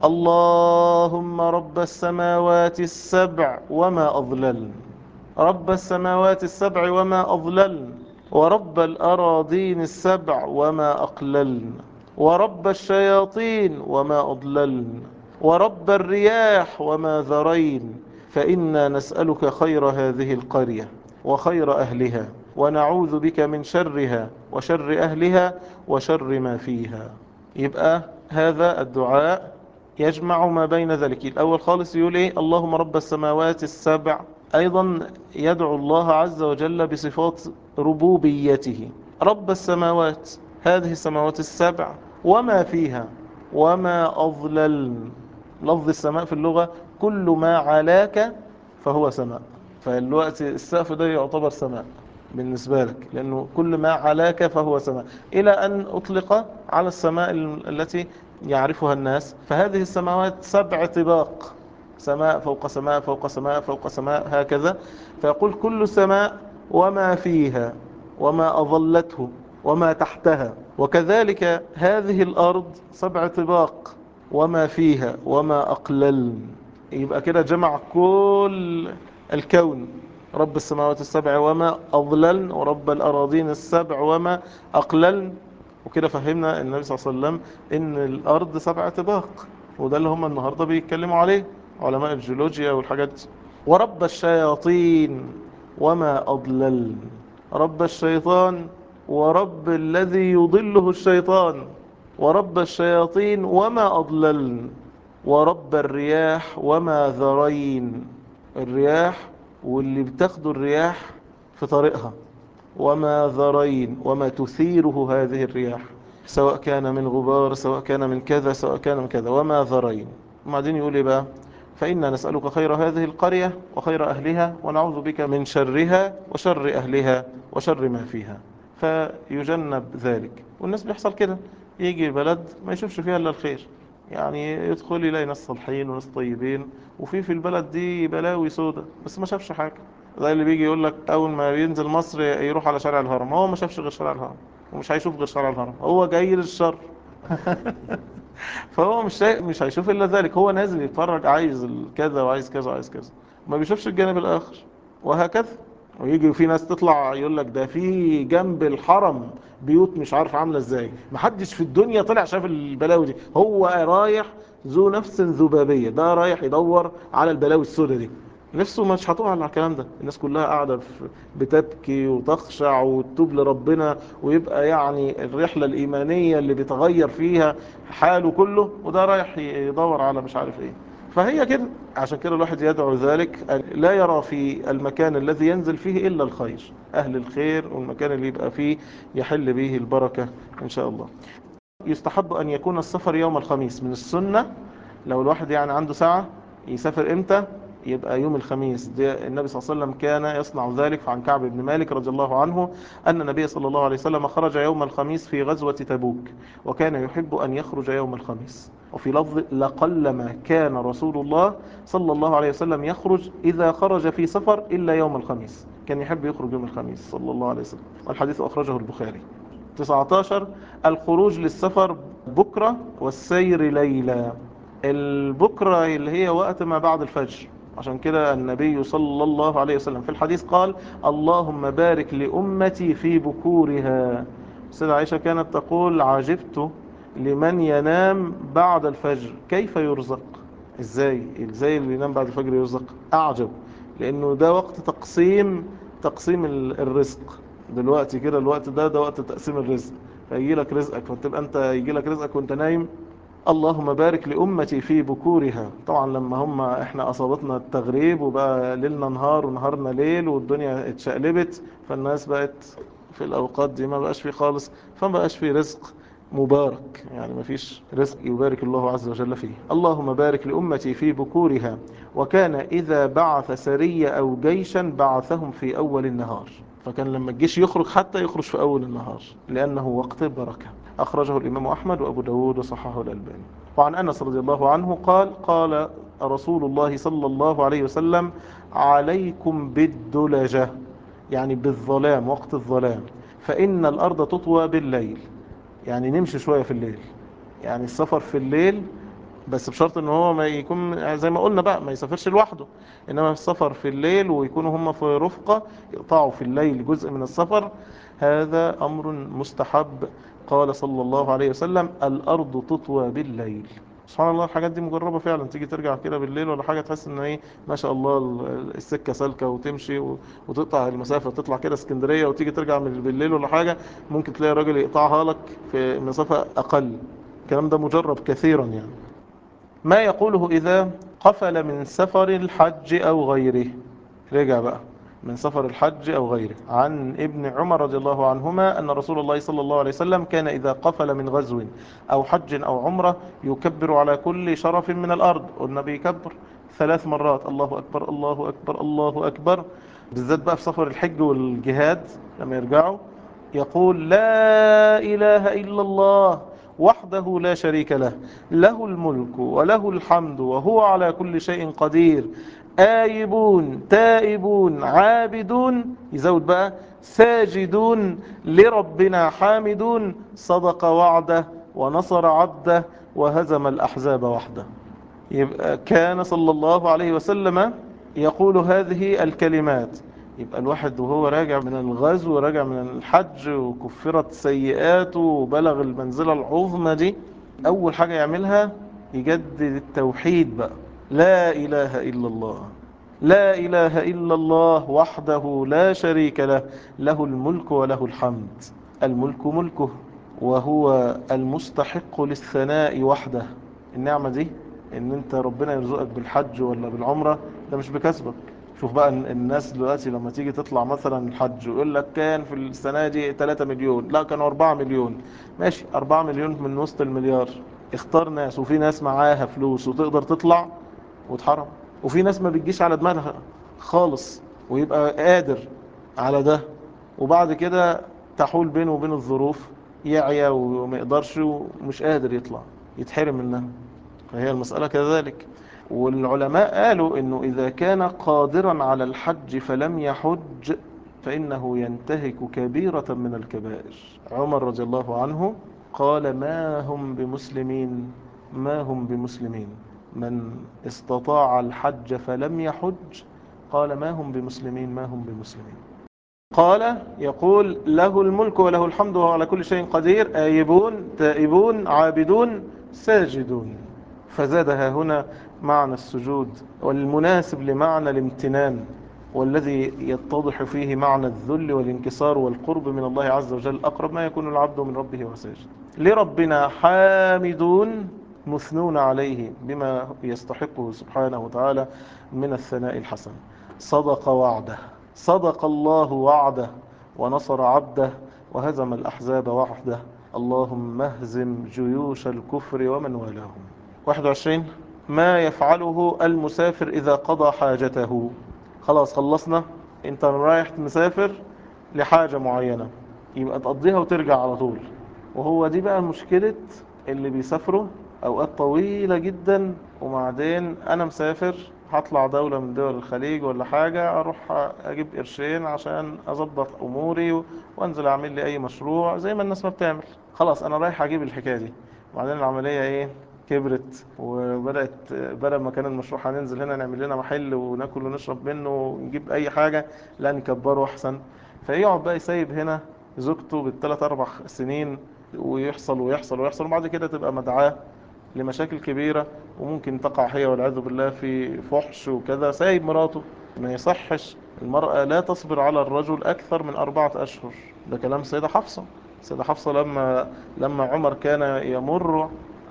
اللهم رب السماوات السبع وما أضلل رب السماوات السبع وما أضلل ورب الأراضين السبع وما أقللن ورب الشياطين وما أضللن ورب الرياح وما ذرين فإنا نسألك خير هذه القرية وخير أهلها ونعوذ بك من شرها وشر أهلها وشر ما فيها يبقى هذا الدعاء يجمع ما بين ذلك الأول خالص يقول إيه اللهم رب السماوات السبع أيضا يدعو الله عز وجل بصفات ربوبيته رب السماوات هذه السماوات السبع وما فيها وما أضللن لفظ السماء في اللغة كل ما علاك فهو سماء فالوقت السقف ده يعتبر سماء بالنسبة لك لأنه كل ما علاك فهو سماء إلى أن أطلق على السماء التي يعرفها الناس فهذه السماوات سبع طباق سماء فوق سماء فوق سماء فوق سماء هكذا فيقول كل سماء وما فيها وما أظلته وما تحتها وكذلك هذه الأرض سبع طباق وما فيها وما أقللن يبقى كده جمع كل الكون رب السماوات السبع وما أضللن ورب الأراضين السبع وما أقللن وكده فهمنا النبي صلى الله عليه وسلم ان الأرض سبع طباق وده اللي هم النهاردة بيتكلموا عليه علماء الجيولوجيا والحاجات دي ورب الشياطين وما أضللن رب الشيطان ورب الذي يضله الشيطان ورب الشياطين وما أضللن ورب الرياح وما ذرين الرياح واللي بتاخدوا الرياح في طريقها وما ذرين وما تثيره هذه الرياح سواء كان من غبار سواء كان من كذا سواء كان من كذا وما ذرين وبعدين يقول إيه بقى فإنا نسألك خير هذه القرية وخير أهلها ونعوذ بك من شرها وشر أهلها وشر ما فيها فيجنب ذلك والناس بيحصل كده يجي بلد ما يشوفش فيها إلا الخير يعني يدخل يلاقي ناس صالحين وناس طيبين وفي في البلد دي بلاوي سودة بس ما شافش حاجة زي اللي بيجي يقول لك أول ما ينزل مصر يروح على شارع الهرم هو ما شافش غير شارع الهرم ومش هيشوف غير شارع الهرم هو جاي للشر فهو مش شايف مش هيشوف الا ذلك هو نازل يتفرج عايز كذا وعايز كذا وعايز كذا ما بيشوفش الجانب الاخر وهكذا ويجي في ناس تطلع يقول لك ده في جنب الحرم بيوت مش عارف عامله ازاي محدش في الدنيا طلع شاف البلاوي دي هو رايح ذو نفس ذبابيه ده رايح يدور على البلاوي السوداء دي نفسه مش هتقع على الكلام ده الناس كلها قاعدة بتبكي وتخشع وتتوب لربنا ويبقى يعني الرحلة الإيمانية اللي بيتغير فيها حاله كله وده رايح يدور على مش عارف ايه فهي كده عشان كده الواحد يدعو ذلك لا يرى في المكان الذي ينزل فيه إلا الخير أهل الخير والمكان اللي يبقى فيه يحل به البركة إن شاء الله يستحب أن يكون السفر يوم الخميس من السنة لو الواحد يعني عنده ساعة يسافر إمتى يبقى يوم الخميس دي النبي صلى الله عليه وسلم كان يصنع ذلك عن كعب بن مالك رضي الله عنه أن النبي صلى الله عليه وسلم خرج يوم الخميس في غزوة تبوك وكان يحب أن يخرج يوم الخميس وفي لفظ لقلما كان رسول الله صلى الله عليه وسلم يخرج إذا خرج في سفر إلا يوم الخميس كان يحب يخرج يوم الخميس صلى الله عليه وسلم والحديث أخرجه البخاري 19 الخروج للسفر بكرة والسير ليلة البكرة اللي هي وقت ما بعد الفجر عشان كده النبي صلى الله عليه وسلم في الحديث قال اللهم بارك لأمتي في بكورها سيدة عائشة كانت تقول عجبت لمن ينام بعد الفجر كيف يرزق ازاي ازاي اللي ينام بعد الفجر يرزق اعجب لانه ده وقت تقسيم تقسيم الرزق دلوقتي كده الوقت ده ده وقت تقسيم الرزق فيجي لك رزقك فتبقى انت يجي لك رزقك وانت نايم اللهم بارك لأمتي في بكورها طبعا لما هم احنا أصابتنا التغريب وبقى ليلنا نهار ونهارنا ليل والدنيا اتشقلبت فالناس بقت في الأوقات دي ما بقاش في خالص فما بقاش في رزق مبارك يعني ما فيش رزق يبارك الله عز وجل فيه اللهم بارك لأمتي في بكورها وكان إذا بعث سرية أو جيشا بعثهم في أول النهار فكان لما الجيش يخرج حتى يخرج في أول النهار لأنه وقت بركة أخرجه الإمام أحمد وأبو داود وصححه الألباني وعن أنس رضي الله عنه قال قال رسول الله صلى الله عليه وسلم عليكم بالدلجة يعني بالظلام وقت الظلام فإن الأرض تطوى بالليل يعني نمشي شوية في الليل يعني السفر في الليل بس بشرط ان هو ما يكون زي ما قلنا بقى ما يسافرش لوحده انما السفر في الليل ويكونوا هم في رفقة يقطعوا في الليل جزء من السفر هذا امر مستحب قال صلى الله عليه وسلم الارض تطوى بالليل سبحان الله الحاجات دي مجربة فعلا تيجي ترجع كده بالليل ولا حاجة تحس ان ايه ما شاء الله السكة سالكة وتمشي وتقطع المسافة تطلع كده اسكندرية وتيجي ترجع من بالليل ولا حاجة ممكن تلاقي راجل يقطعها لك في مسافة اقل الكلام ده مجرب كثيرا يعني ما يقوله إذا قفل من سفر الحج أو غيره رجع بقى من سفر الحج أو غيره عن ابن عمر رضي الله عنهما أن رسول الله صلى الله عليه وسلم كان إذا قفل من غزو أو حج أو عمرة يكبر على كل شرف من الأرض والنبي يكبر ثلاث مرات الله أكبر الله أكبر الله أكبر بالذات بقى في سفر الحج والجهاد لما يرجعوا يقول لا إله إلا الله وحده لا شريك له له الملك وله الحمد وهو على كل شيء قدير آيبون تائبون عابدون يزود بقى ساجدون لربنا حامدون صدق وعده ونصر عبده وهزم الأحزاب وحده يبقى كان صلى الله عليه وسلم يقول هذه الكلمات يبقى الواحد وهو راجع من الغزو وراجع من الحج وكفرت سيئاته وبلغ المنزلة العظمى دي أول حاجة يعملها يجدد التوحيد بقى لا إله إلا الله لا إله إلا الله وحده لا شريك له له الملك وله الحمد الملك ملكه وهو المستحق للثناء وحده النعمة دي ان انت ربنا يرزقك بالحج ولا بالعمرة ده مش بكسبك شوف بقى الناس دلوقتي لما تيجي تطلع مثلا الحج ويقول لك كان في السنة دي 3 مليون لا كانوا 4 مليون ماشي 4 مليون من وسط المليار اختار ناس وفي ناس معاها فلوس وتقدر تطلع وتحرم وفي ناس ما بتجيش على دماغها خالص ويبقى قادر على ده وبعد كده تحول بينه وبين الظروف يعيا وما يقدرش ومش قادر يطلع يتحرم منها فهي المسألة كذلك والعلماء قالوا انه اذا كان قادرا على الحج فلم يحج فانه ينتهك كبيرة من الكبائر عمر رضي الله عنه قال ما هم بمسلمين ما هم بمسلمين من استطاع الحج فلم يحج قال ما هم بمسلمين ما هم بمسلمين قال يقول له الملك وله الحمد وهو على كل شيء قدير آيبون تائبون عابدون ساجدون فزادها هنا معنى السجود والمناسب لمعنى الامتنان والذي يتضح فيه معنى الذل والانكسار والقرب من الله عز وجل أقرب ما يكون العبد من ربه وساجد لربنا حامدون مثنون عليه بما يستحقه سبحانه وتعالى من الثناء الحسن صدق وعده صدق الله وعده ونصر عبده وهزم الأحزاب وحده اللهم اهزم جيوش الكفر ومن والاهم 21 ما يفعله المسافر إذا قضى حاجته خلاص خلصنا انت رايح مسافر لحاجة معينة يبقى تقضيها وترجع على طول وهو دي بقى مشكلة اللي بيسافروا أوقات طويلة جدا وبعدين أنا مسافر هطلع دولة من دول الخليج ولا حاجة أروح أجيب قرشين عشان أظبط أموري وأنزل أعمل لي أي مشروع زي ما الناس ما بتعمل خلاص أنا رايح أجيب الحكاية دي وبعدين العملية إيه كبرت وبدأت بدل ما كان المشروع هننزل هنا نعمل لنا محل وناكل ونشرب منه ونجيب أي حاجة لا نكبره أحسن فيقعد بقى يسيب هنا زوجته بالثلاث أربع سنين ويحصل ويحصل ويحصل وبعد كده تبقى مدعاه لمشاكل كبيرة وممكن تقع هي والعياذ بالله في فحش وكذا سايب مراته ما يصحش المرأة لا تصبر على الرجل أكثر من أربعة أشهر ده كلام سيدة حفصة سيدة حفصة لما لما عمر كان يمر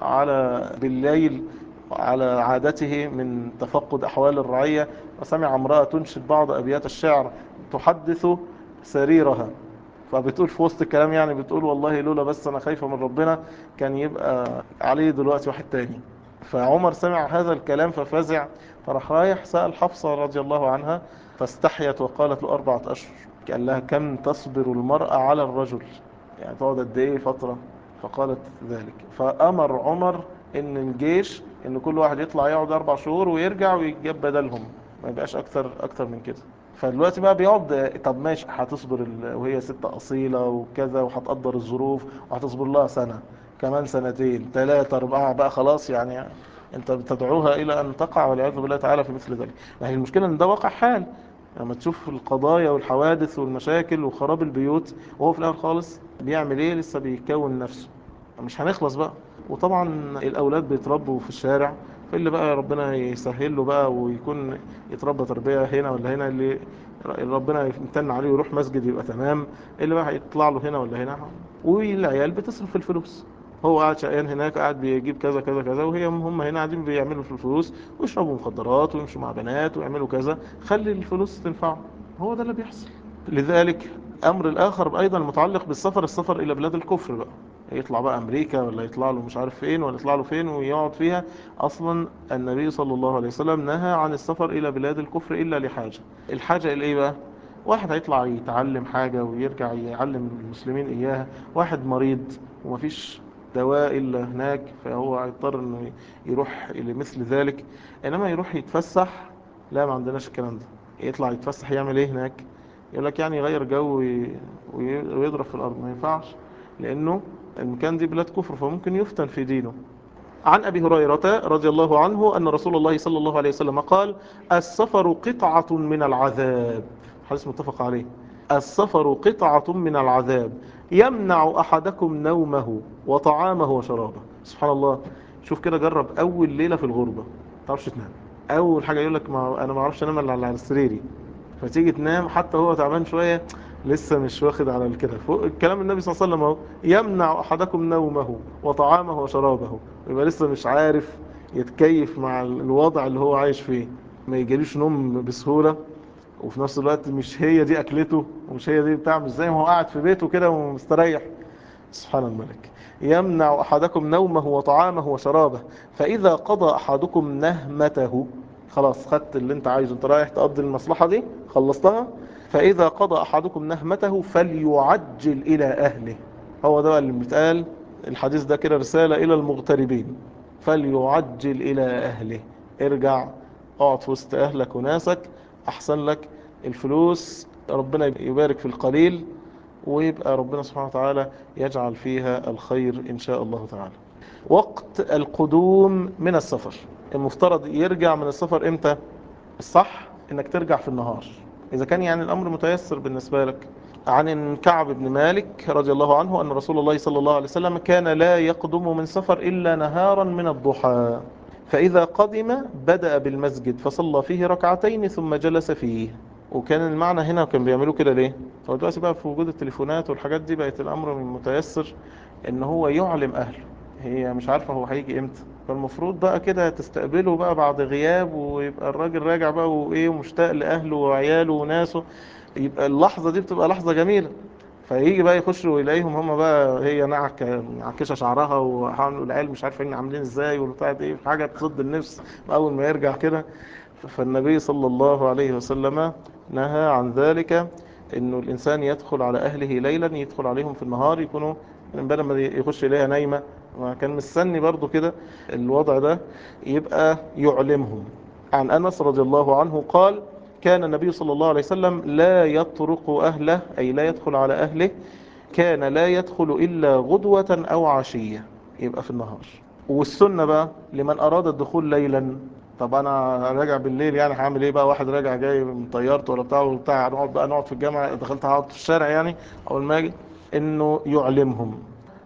على بالليل على عادته من تفقد أحوال الرعية وسمع امرأة تنشد بعض أبيات الشعر تحدث سريرها فبتقول في وسط الكلام يعني بتقول والله لولا بس أنا خايفة من ربنا كان يبقى عليه دلوقتي واحد تاني فعمر سمع هذا الكلام ففزع فراح رايح سأل حفصة رضي الله عنها فاستحيت وقالت له أربعة أشهر قال لها كم تصبر المرأة على الرجل يعني تقعد قد ايه فترة فقالت ذلك فأمر عمر ان الجيش ان كل واحد يطلع يقعد اربع شهور ويرجع ويجيب بدلهم ما يبقاش اكتر اكتر من كده فدلوقتي بقى بيقعد طب ماشي هتصبر ال- وهي ست اصيله وكذا وهتقدر الظروف وهتصبر لها سنه كمان سنتين ثلاثه اربعه بقى خلاص يعني انت بتدعوها الى ان تقع والعياذ بالله تعالى في مثل ذلك ما هي المشكله ان ده واقع حال لما تشوف القضايا والحوادث والمشاكل وخراب البيوت وهو في الاخر خالص بيعمل ايه لسه بيكون نفسه مش هنخلص بقى وطبعا الاولاد بيتربوا في الشارع فاللي بقى ربنا يسهل له بقى ويكون يتربى تربيه هنا ولا هنا اللي ربنا يمتن عليه ويروح مسجد يبقى تمام اللي بقى هيطلع له هنا ولا هنا والعيال بتصرف في الفلوس هو قاعد شقيان هناك قاعد بيجيب كذا كذا كذا وهي هم هنا قاعدين بيعملوا في الفلوس ويشربوا مخدرات ويمشوا مع بنات ويعملوا كذا خلي الفلوس تنفعه هو ده اللي بيحصل لذلك امر الاخر ايضا متعلق بالسفر السفر الى بلاد الكفر بقى يطلع بقى امريكا ولا يطلع له مش عارف فين ولا يطلع له فين ويقعد فيها اصلا النبي صلى الله عليه وسلم نهى عن السفر الى بلاد الكفر الا لحاجه الحاجه الى ايه بقى واحد هيطلع يتعلم حاجه ويرجع يعلم المسلمين اياها واحد مريض ومفيش دواء الا هناك فهو هيضطر انه يروح لمثل ذلك انما يروح يتفسح لا ما عندناش الكلام ده يطلع يتفسح يعمل ايه هناك يقول لك يعني يغير جو وي- وي- ويضرب في الارض ما ينفعش لانه المكان دي بلاد كفر فممكن يفتن في دينه عن أبي هريرة رضي الله عنه أن رسول الله صلى الله عليه وسلم قال السفر قطعة من العذاب حديث متفق عليه السفر قطعة من العذاب يمنع أحدكم نومه وطعامه وشرابه سبحان الله شوف كده جرب أول ليلة في الغربة ما تعرفش تنام أول حاجة يقول لك ما أنا ما أعرفش أنام إلا على سريري فتيجي تنام حتى هو تعبان شوية لسه مش واخد على الكده فوق الكلام النبي صلى الله عليه وسلم اهو يمنع احدكم نومه وطعامه وشرابه يبقى لسه مش عارف يتكيف مع الوضع اللي هو عايش فيه ما يجيليش نوم بسهولة وفي نفس الوقت مش هي دي اكلته ومش هي دي بتاع مش زي ما هو قاعد في بيته كده ومستريح سبحان الملك يمنع احدكم نومه وطعامه وشرابه فاذا قضى احدكم نهمته خلاص خدت اللي انت عايزه انت رايح تقضي المصلحة دي خلصتها فاذا قضى احدكم نهمته فليعجل الى اهله هو ده اللي بيتقال الحديث ده كده رسالة الى المغتربين فليعجل الى اهله ارجع اقعد في وسط اهلك وناسك احسن لك الفلوس ربنا يبارك في القليل ويبقى ربنا سبحانه وتعالى يجعل فيها الخير إن شاء الله تعالى وقت القدوم من السفر المفترض يرجع من السفر إمتى الصح إنك ترجع في النهار إذا كان يعني الأمر متيسر بالنسبة لك عن كعب بن مالك رضي الله عنه أن رسول الله صلى الله عليه وسلم كان لا يقدم من سفر إلا نهارا من الضحى فإذا قدم بدأ بالمسجد فصلى فيه ركعتين ثم جلس فيه وكان المعنى هنا كان بيعملوا كده ليه هو دلوقتي بقى في وجود التليفونات والحاجات دي بقت الأمر متيسر ان هو يعلم أهله هي مش عارفة هو هيجي امتى فالمفروض بقى كده تستقبله بقى بعد غياب ويبقى الراجل راجع بقى وايه ومشتاق لأهله وعياله وناسه يبقى اللحظة دي بتبقى لحظة جميلة فيجي بقى يخش ويلاقيهم هم بقى هي نعك نعكشه شعرها والعيال مش عارفين عاملين ازاي والبتاع دي حاجه تصد النفس اول ما يرجع كده فالنبي صلى الله عليه وسلم نهى عن ذلك انه الانسان يدخل على اهله ليلا يدخل عليهم في النهار يكونوا من بدل ما يخش اليها نايمه كان مستني برضو كده الوضع ده يبقى يعلمهم عن انس رضي الله عنه قال كان النبي صلى الله عليه وسلم لا يطرق أهله أي لا يدخل على أهله كان لا يدخل إلا غدوة أو عشية يبقى في النهار والسنة بقى لمن أراد الدخول ليلا طب أنا راجع بالليل يعني هعمل إيه بقى واحد راجع جاي من طيارته ولا بتاع وبتاع نقعد بقى نقعد في الجامعة دخلت هقعد في الشارع يعني أول ما أجي إنه يعلمهم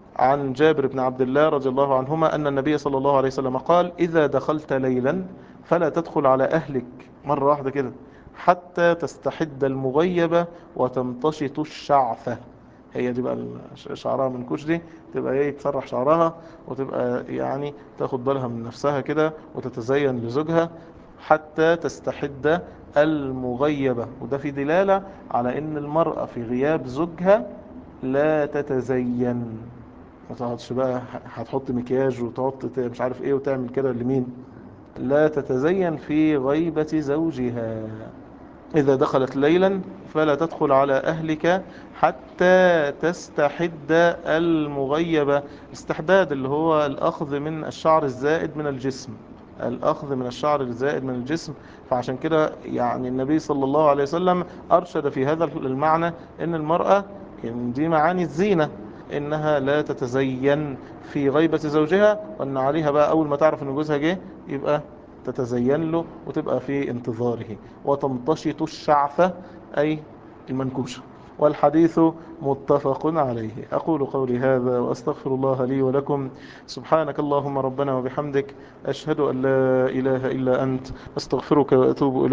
عن جابر بن عبد الله رضي الله عنهما أن النبي صلى الله عليه وسلم قال إذا دخلت ليلا فلا تدخل على أهلك مرة واحدة كده حتى تستحد المغيبة وتمتشط الشعثة هي دي بقى شعرها من كوش دي تبقى ايه تسرح شعرها وتبقى يعني تاخد بالها من نفسها كده وتتزين لزوجها حتى تستحد المغيبة وده في دلالة على ان المرأة في غياب زوجها لا تتزين ما تقعدش بقى هتحط مكياج وتقعد مش عارف ايه وتعمل كده لمين لا تتزين في غيبة زوجها إذا دخلت ليلا فلا تدخل على أهلك حتى تستحد المغيبة استحداد اللي هو الأخذ من الشعر الزائد من الجسم الأخذ من الشعر الزائد من الجسم فعشان كده يعني النبي صلى الله عليه وسلم أرشد في هذا المعنى أن المرأة يعني دي معاني الزينة إنها لا تتزين في غيبة زوجها وأن عليها بقى أول ما تعرف أن جوزها جه يبقى تتزين له وتبقى في انتظاره وتمتشط الشعثة أي المنكوشة والحديث متفق عليه أقول قولي هذا وأستغفر الله لي ولكم سبحانك اللهم ربنا وبحمدك أشهد أن لا إله إلا أنت أستغفرك وأتوب إليك